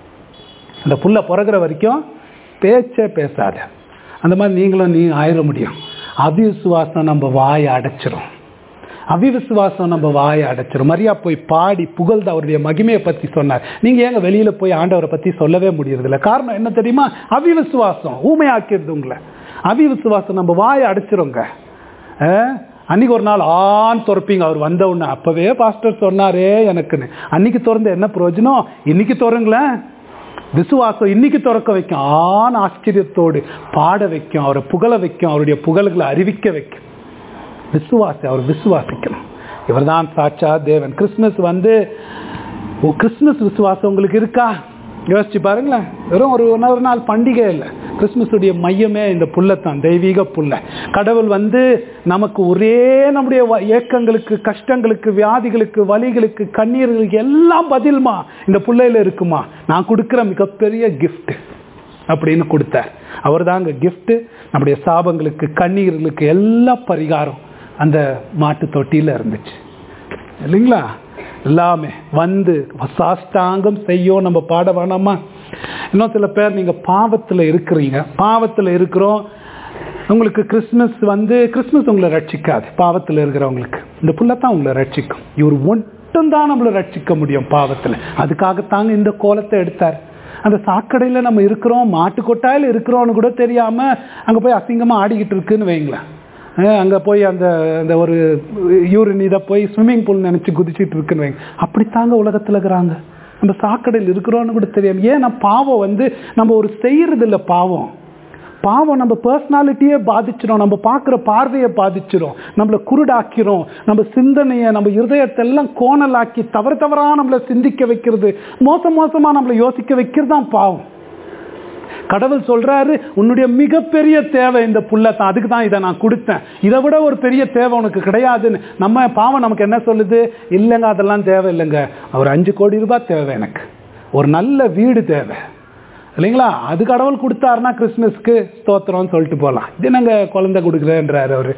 S1: அந்த புள்ள பிறகுற வரைக்கும் பேச்சே பேசாத அந்த மாதிரி நீங்களும் நீ ஆயிட முடியும் அவிசுவாசம் நம்ம வாயை அடைச்சிரும் அவிவிசுவாசம் நம்ம வாயை அடைச்சிரும் மரியா போய் பாடி புகழ்ந்து அவருடைய மகிமையை பத்தி சொன்னார் நீங்க ஏங்க வெளியில போய் ஆண்டவரை பத்தி சொல்லவே முடியறதில்ல காரணம் என்ன தெரியுமா அவிவிசுவாசம் ஊமையாக்கிடுது உங்களை அவிவிசுவாசம் நம்ம வாயை அடைச்சிருங்க அஹ், அன்னைக்கு ஒரு நாள் ஆண் துறப்பீங்க அவர் வந்த உடனே அப்பவே பாஸ்டர் சொன்னாரே எனக்குன்னு அன்னைக்கு திறந்த என்ன பிரயோஜனம் இன்னைக்கு திறங்களேன் விசுவாசம் இன்னைக்கு திறக்க வைக்கும் ஆண் ஆச்சரியத்தோடு பாட வைக்கும் அவரை புகழ வைக்கும் அவருடைய புகழ்களை அறிவிக்க வைக்கும் விசுவாசி அவர் விசுவாசிக்கணும் இவர்தான் சாட்சா தேவன் கிறிஸ்மஸ் வந்து ஓ கிறிஸ்மஸ் விசுவாசம் உங்களுக்கு இருக்கா யோசிச்சு பாருங்களேன் வெறும் ஒரு ஒரு நாள் பண்டிகை இல்லை கிறிஸ்மஸுடைய மையமே இந்த புல்லைத்தான் தெய்வீக புல்லை கடவுள் வந்து நமக்கு ஒரே நம்முடைய வ- ஏக்கங்களுக்கு கஷ்டங்களுக்கு வியாதிகளுக்கு வலிகளுக்கு கண்ணீர்களுக்கு எல்லாம் பதில்மா இந்த புல்லையில இருக்குமா நான் கொடுக்கிற மிகப்பெரிய gift அப்படின்னு கொடுத்தார் அவர் தாங்க கிஃப்ட் நம்முடைய சாபங்களுக்கு கண்ணீர்களுக்கு எல்லா பரிகாரம் அந்த மாட்டு தொட்டியில இருந்துச்சு இல்லைங்களா எல்லாமே வந்து சாஷ்டாங்கம் செய்யும் நம்ம பாட வேணாமா இன்னும் சில பேர் நீங்க பாவத்துல இருக்கிறீங்க பாவத்துல இருக்கிறோம் உங்களுக்கு கிறிஸ்மஸ் வந்து கிறிஸ்மஸ் உங்களை ரட்சிக்காது பாவத்துல இருக்கிறவங்களுக்கு இந்த புள்ளத்தான் உங்களை ரட்சிக்கும் இவர் மட்டும்தான் நம்மளை ரட்சிக்க முடியும் பாவத்துல அதுக்காகத்தாங்க இந்த கோலத்தை எடுத்தார் அந்த சாக்கடையில நம்ம இருக்கிறோம் மாட்டு கொட்டாயில இருக்கிறோம்னு கூட தெரியாம அங்க போய் அசிங்கமா ஆடிக்கிட்டு இருக்குன்னு வைங்களேன் அஹ் அங்க போய் அந்த அந்த ஒரு யூரின் இதை போய் ஸ்விம்மிங் பூல் நினைச்சு குதிச்சிட்டு இருக்குன்னு வைங்க அப்படித்தாங்க உலகத்துல இருக்கிறாங்க நம்ம சாக்கடையில் இருக்கிறோன்னு கூட தெரியும் ஏன் நான் பாவம் வந்து நம்ம ஒரு செய்யறது இல்லை பாவம் பாவம் நம்ம பர்சனாலிட்டியே பாதிச்சிடும் நம்ம பார்க்குற பார்வையை பாதிச்சிடும் நம்மளை குருடாக்கிறோம் நம்ம சிந்தனையை நம்ம இருதயத்தை எல்லாம் கோணலாக்கி தவறு தவறாக நம்மளை சிந்திக்க வைக்கிறது மோசம் மோசமாக நம்மளை யோசிக்க வைக்கிறது தான் பாவம் கடவுள் சொல்றாரு உன்னுடைய மிகப்பெரிய தேவை இந்த புள்ள தான் அதுக்கு தான் இதை நான் கொடுத்தேன் இதை விட ஒரு பெரிய தேவை உனக்கு கிடையாதுன்னு நம்ம பாவம் நமக்கு என்ன சொல்லுது இல்லைங்க அதெல்லாம் தேவை இல்லைங்க ஒரு அஞ்சு கோடி ரூபாய் தேவை எனக்கு ஒரு நல்ல வீடு தேவை இல்லைங்களா அது கடவுள் கொடுத்தாருன்னா கிறிஸ்மஸ்க்கு ஸ்தோத்திரம்னு சொல்லிட்டு போகலாம் இது என்னங்க குழந்தை கொடுக்குறேன்றாரு அவர்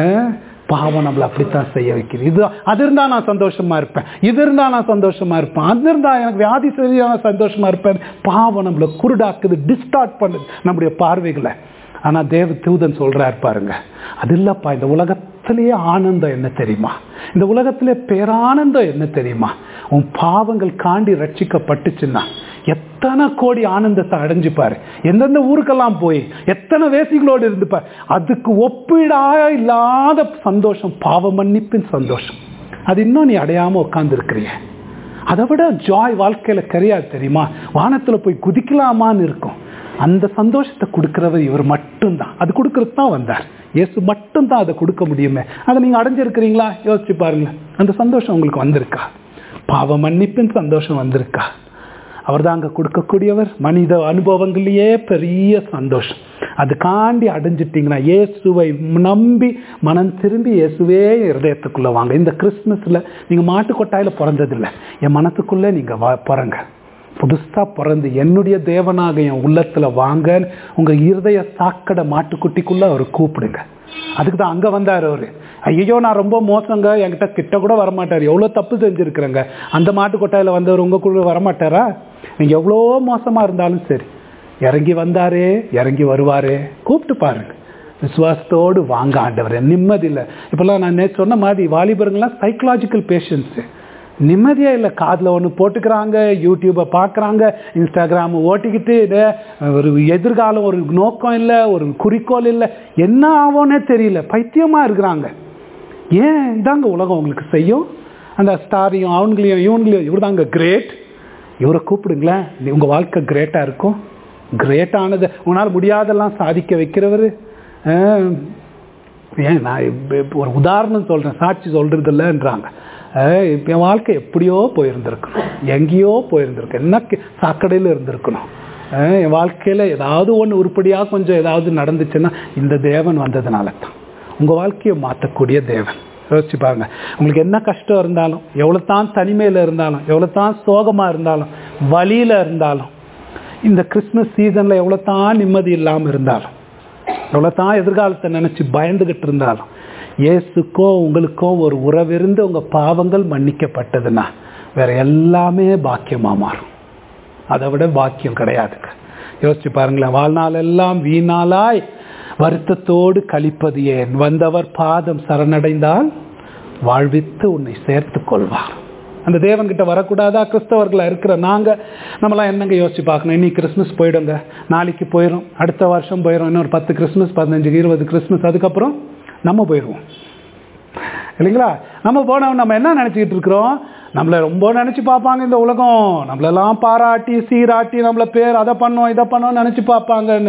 S1: பாவம் நம்மளை அப்படித்தான் செய்ய வைக்குது இது அது இருந்தால் நான் சந்தோஷமா இருப்பேன் இது இருந்தால் நான் சந்தோஷமா இருப்பேன் அது இருந்தால் எனக்கு வியாதி சரியான சந்தோஷமா இருப்பேன் பாவம் நம்மளை குருடாக்குது டிஸ்டார்ட் பண்ணுது நம்முடைய பார்வைகளை ஆனால் தேவ தூதன் சொல்றாரு பாருங்க அது இல்லப்பா இந்த உலகத்திலேயே ஆனந்தம் என்ன தெரியுமா இந்த உலகத்திலே பேரானந்தம் என்ன தெரியுமா உன் பாவங்கள் காண்டி ரட்சிக்கப்பட்டுச்சுன்னா எத்தனை கோடி ஆனந்தத்தை அடைஞ்சுப்பாரு எந்தெந்த ஊருக்கெல்லாம் போய் எத்தனை வேசிகளோடு இருந்துப்பார் அதுக்கு ஒப்பீடா இல்லாத சந்தோஷம் பாவ மன்னிப்பின் சந்தோஷம் அது இன்னும் நீ அடையாம உட்கார்ந்து இருக்கிறிய அதை விட ஜாய் வாழ்க்கையில கிடையாது தெரியுமா வானத்துல போய் குதிக்கலாமான்னு இருக்கும் அந்த சந்தோஷத்தை கொடுக்கிறவர் இவர் மட்டும்தான் அது கொடுக்கறது தான் வந்தார் இயேசு மட்டும்தான் அதை கொடுக்க முடியுமே அதை நீங்க அடைஞ்சிருக்கிறீங்களா யோசிச்சு பாருங்களேன் அந்த சந்தோஷம் உங்களுக்கு வந்திருக்கா பாவ மன்னிப்பின் சந்தோஷம் வந்திருக்கா அவர் தான் அங்கே கொடுக்கக்கூடியவர் மனித அனுபவங்களையே பெரிய சந்தோஷம் அது காண்டி அடைஞ்சிட்டிங்கன்னா இயேசுவை நம்பி மனம் திரும்பி இயேசுவே இருதயத்துக்குள்ளே வாங்க இந்த கிறிஸ்மஸில் நீங்கள் மாட்டுக்கொட்டாயில் பிறந்ததில்லை என் மனத்துக்குள்ளே நீங்கள் வா பிறங்க புதுசாக பிறந்து என்னுடைய தேவனாக என் உள்ளத்தில் வாங்கன்னு உங்கள் இருதய சாக்கடை மாட்டுக்குட்டிக்குள்ளே அவர் கூப்பிடுங்க அதுக்கு தான் அங்கே வந்தார் அவர் ஐயோ நான் ரொம்ப மோசங்க என்கிட்ட கிட்ட கூட வரமாட்டார் எவ்வளோ தப்பு செஞ்சுருக்குறேங்க அந்த மாட்டு கொட்டாயில் வந்தவர் உங்கள் கூட வரமாட்டாரா நீங்கள் எவ்வளோ மோசமாக இருந்தாலும் சரி இறங்கி வந்தாரே இறங்கி வருவாரே கூப்பிட்டு பாருங்க விசுவாசத்தோடு வாங்க ஆண்டவர் நிம்மதி இல்லை இப்போல்லாம் நான் நேற்று சொன்ன மாதிரி வாலிபருங்களாம் சைக்கலாஜிக்கல் பேஷண்ட்ஸு நிம்மதியே இல்லை காதில் ஒன்று போட்டுக்கிறாங்க யூடியூப்பை பார்க்குறாங்க இன்ஸ்டாகிராம் ஓட்டிக்கிட்டு இதை ஒரு எதிர்காலம் ஒரு நோக்கம் இல்லை ஒரு குறிக்கோள் இல்லை என்ன ஆகும்னே தெரியல பைத்தியமாக இருக்கிறாங்க ஏன் இதாங்க உலகம் உங்களுக்கு செய்யும் அந்த ஸ்டாரையும் அவங்களையும் இவங்களையும் இவர் தாங்க கிரேட் இவரை கூப்பிடுங்களேன் உங்கள் வாழ்க்கை கிரேட்டாக இருக்கும் கிரேட்டானது உங்களால் முடியாதெல்லாம் சாதிக்க வைக்கிறவர் ஏன் நான் ஒரு உதாரணம் சொல்கிறேன் சாட்சி சொல்கிறது இல்லைன்றாங்க இப்போ என் வாழ்க்கை எப்படியோ போயிருந்திருக்கணும் எங்கேயோ போயிருந்திருக்கு என்ன சாக்கடையில் இருந்திருக்கணும் என் வாழ்க்கையில் ஏதாவது ஒன்று உருப்படியாக கொஞ்சம் ஏதாவது நடந்துச்சுன்னா இந்த தேவன் வந்ததுனால தான் உங்கள் வாழ்க்கையை மாற்றக்கூடிய தேவன் யோசிச்சு பாருங்க உங்களுக்கு என்ன கஷ்டம் இருந்தாலும் எவ்வளோ தான் தனிமையில் இருந்தாலும் எவ்வளோ தான் சோகமாக இருந்தாலும் வழியில் இருந்தாலும் இந்த கிறிஸ்மஸ் சீசனில் எவ்வளோ தான் நிம்மதி இல்லாமல் இருந்தாலும் எவ்வளோ தான் எதிர்காலத்தை நினச்சி பயந்துக்கிட்டு இருந்தாலும் இயேசுக்கோ உங்களுக்கோ ஒரு உறவிருந்து உங்கள் பாவங்கள் மன்னிக்கப்பட்டதுன்னா வேற எல்லாமே பாக்கியமாக மாறும் அதை விட பாக்கியம் கிடையாதுங்க யோசிச்சு பாருங்களேன் வாழ்நாள் எல்லாம் வீணாலாய் வருத்தத்தோடு கழிப்பது ஏன் வந்தவர் பாதம் சரணடைந்தால் வாழ்வித்து உன்னை சேர்த்து கொள்வார் அந்த தேவன்கிட்ட வரக்கூடாதா கிறிஸ்தவர்களாக இருக்கிற நாங்கள் நம்மளாம் என்னங்க யோசிச்சு பார்க்கணும் இன்னைக்கு கிறிஸ்மஸ் போயிடுங்க நாளைக்கு போயிடும் அடுத்த வருஷம் போயிடும் இன்னொரு பத்து கிறிஸ்மஸ் பதினஞ்சு இருபது கிறிஸ்மஸ் அதுக்கப்புறம் நம்ம போயிடுவோம் இல்லைங்களா நம்ம போனோம் நம்ம என்ன நினச்சிக்கிட்டு இருக்கிறோம் நம்மளை ரொம்ப நினச்சி பார்ப்பாங்க இந்த உலகம் நம்மளெல்லாம் பாராட்டி சீராட்டி நம்மளை பேர் அதை பண்ணோம் இதை பண்ணோம் நினச்சி பார்ப்பாங்கன்னு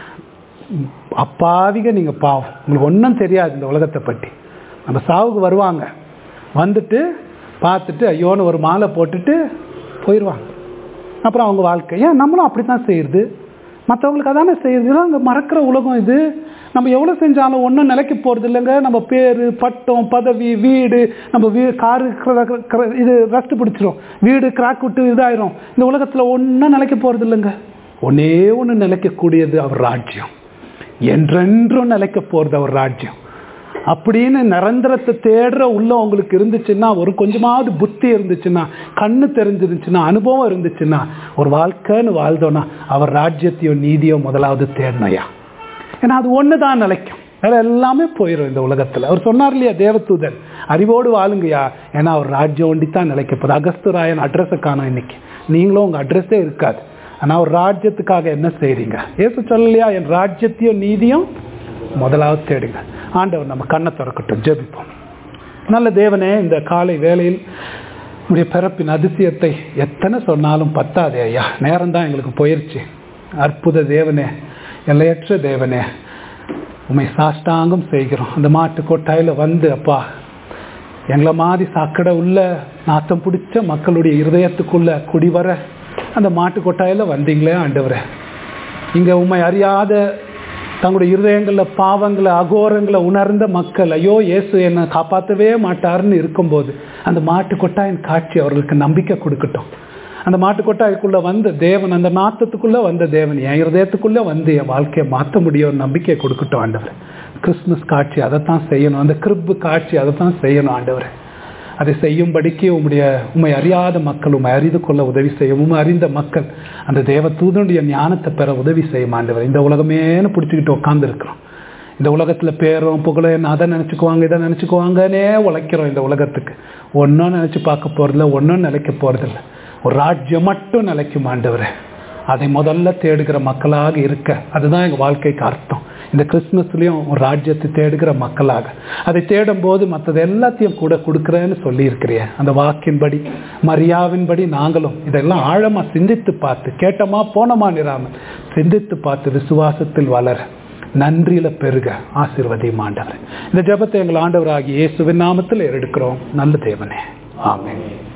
S1: அப்பாவிக நீங்கள் பாவம் உங்களுக்கு ஒன்றும் தெரியாது இந்த உலகத்தை பற்றி நம்ம சாவுக்கு வருவாங்க வந்துட்டு பார்த்துட்டு ஐயோன்னு ஒரு மாலை போட்டுட்டு போயிடுவாங்க அப்புறம் அவங்க வாழ்க்கை ஏன் நம்மளும் அப்படி தான் செய்யுது மற்றவங்களுக்கு அதானே செய்யுது அங்கே மறக்கிற உலகம் இது நம்ம எவ்வளோ செஞ்சாலும் ஒன்றும் நிலைக்கு போகிறது இல்லைங்க நம்ம பேர் பட்டம் பதவி வீடு நம்ம வீ காரு இது ரஸ்ட் பிடிச்சிரும் வீடு கிராக் விட்டு இதாயிரும் இந்த உலகத்தில் ஒன்றும் நிலைக்க போகிறது இல்லைங்க ஒன்னே ஒன்று நிலைக்கக்கூடியது அவர் ராஜ்யம் என்றென்றும் நிலைக்க போகிறது அவர் ராஜ்யம் அப்படின்னு நிரந்தரத்தை தேடுற உள்ள உங்களுக்கு இருந்துச்சுன்னா ஒரு கொஞ்சமாவது புத்தி இருந்துச்சுன்னா கண்ணு தெரிஞ்சிருந்துச்சுன்னா அனுபவம் இருந்துச்சுன்னா ஒரு வாழ்க்கைன்னு வாழ்ந்தோன்னா அவர் ராஜ்யத்தையோ நீதியோ முதலாவது தேடணையா ஏன்னா அது ஒன்று தான் நிலைக்கும் வேற எல்லாமே போயிடும் இந்த உலகத்தில் அவர் சொன்னார் இல்லையா தேவதூதன் அறிவோடு வாழுங்கய்யா ஏன்னா அவர் ராஜ்யம் ஒண்டி தான் நிலைக்கப்போது அகஸ்துராயன் அட்ரஸை காணும் இன்னைக்கு நீங்களும் உங்கள் அட்ரஸே இருக்காது ஆனால் ஒரு ராஜ்யத்துக்காக என்ன செய்றீங்க ஏசு சொல்லலையா என் ராஜ்யத்தையும் நீதியும் முதலாவது தேடுங்க ஆண்டவர் நம்ம கண்ணை திறக்கட்டும் ஜெபிப்போம் நல்ல தேவனே இந்த காலை வேளையில் உடைய பிறப்பின் அதிசயத்தை எத்தனை சொன்னாலும் பத்தாதே ஐயா நேரம் தான் எங்களுக்கு போயிருச்சு அற்புத தேவனே எல்லையற்ற தேவனே உண்மை சாஷ்டாங்கம் செய்கிறோம் அந்த மாட்டு கொட்டாயில் வந்து அப்பா எங்களை மாதிரி சாக்கடை உள்ள நாத்தம் பிடிச்ச மக்களுடைய இருதயத்துக்குள்ள குடிவர அந்த மாட்டு கொட்டாயில் வந்தீங்களே ஆண்டவரே இங்கே உண்மை அறியாத தங்களுடைய இருதயங்களில் பாவங்களை அகோரங்களை உணர்ந்த மக்கள் ஐயோ இயேசு என்னை காப்பாற்றவே மாட்டாருன்னு இருக்கும்போது அந்த மாட்டு கொட்டாயின் காட்சி அவர்களுக்கு நம்பிக்கை கொடுக்கட்டும் அந்த மாட்டு கொட்டாய்க்குள்ளே வந்த தேவன் அந்த நாத்தத்துக்குள்ளே வந்த தேவன் என் இருதயத்துக்குள்ளே வந்து என் வாழ்க்கையை மாற்ற முடியும் நம்பிக்கையை கொடுக்கட்டும் ஆண்டவர் கிறிஸ்துமஸ் காட்சி அதைத்தான் செய்யணும் அந்த கிருப்பு காட்சி அதைத்தான் செய்யணும் ஆண்டவர் அதை செய்யும்படிக்கு உம்முடைய உண்மை அறியாத மக்கள் உண்மை அறிந்து கொள்ள உதவி செய்யும் உண்மை அறிந்த மக்கள் அந்த தேவ தூதனுடைய ஞானத்தை பெற உதவி செய்யும் ஆண்டவர் இந்த உலகமேனு பிடிச்சிக்கிட்டு உட்காந்துருக்குறோம் இந்த உலகத்தில் பேரும் புகழும் அதை நினச்சிக்குவாங்க இதை நினச்சிக்குவாங்கன்னே உழைக்கிறோம் இந்த உலகத்துக்கு ஒன்றும் நினச்சி பார்க்க போகிறதில்ல ஒன்றும் நிலைக்க போகிறதில்ல ஒரு ராஜ்யம் மட்டும் நிலைக்கும் ஆண்டவரே அதை முதல்ல தேடுகிற மக்களாக இருக்க அதுதான் எங்கள் வாழ்க்கைக்கு அர்த்தம் இந்த கிறிஸ்மஸ்லேயும் ஒரு ராஜ்யத்தை தேடுகிற மக்களாக அதை தேடும் போது மற்றது எல்லாத்தையும் கூட கொடுக்குறேன்னு சொல்லியிருக்கிறிய அந்த வாக்கின்படி மரியாவின்படி நாங்களும் இதெல்லாம் ஆழமாக சிந்தித்து பார்த்து கேட்டோமா போனோமா நிறாமல் சிந்தித்து பார்த்து விசுவாசத்தில் வளர நன்றியில பெருக ஆசிர்வதியும் ஆண்டவர் இந்த ஜபத்தை எங்கள் ஆண்டவராகிய இயேசுவின் நாமத்தில் எடுக்கிறோம் நல்ல தேவனே ஆமென்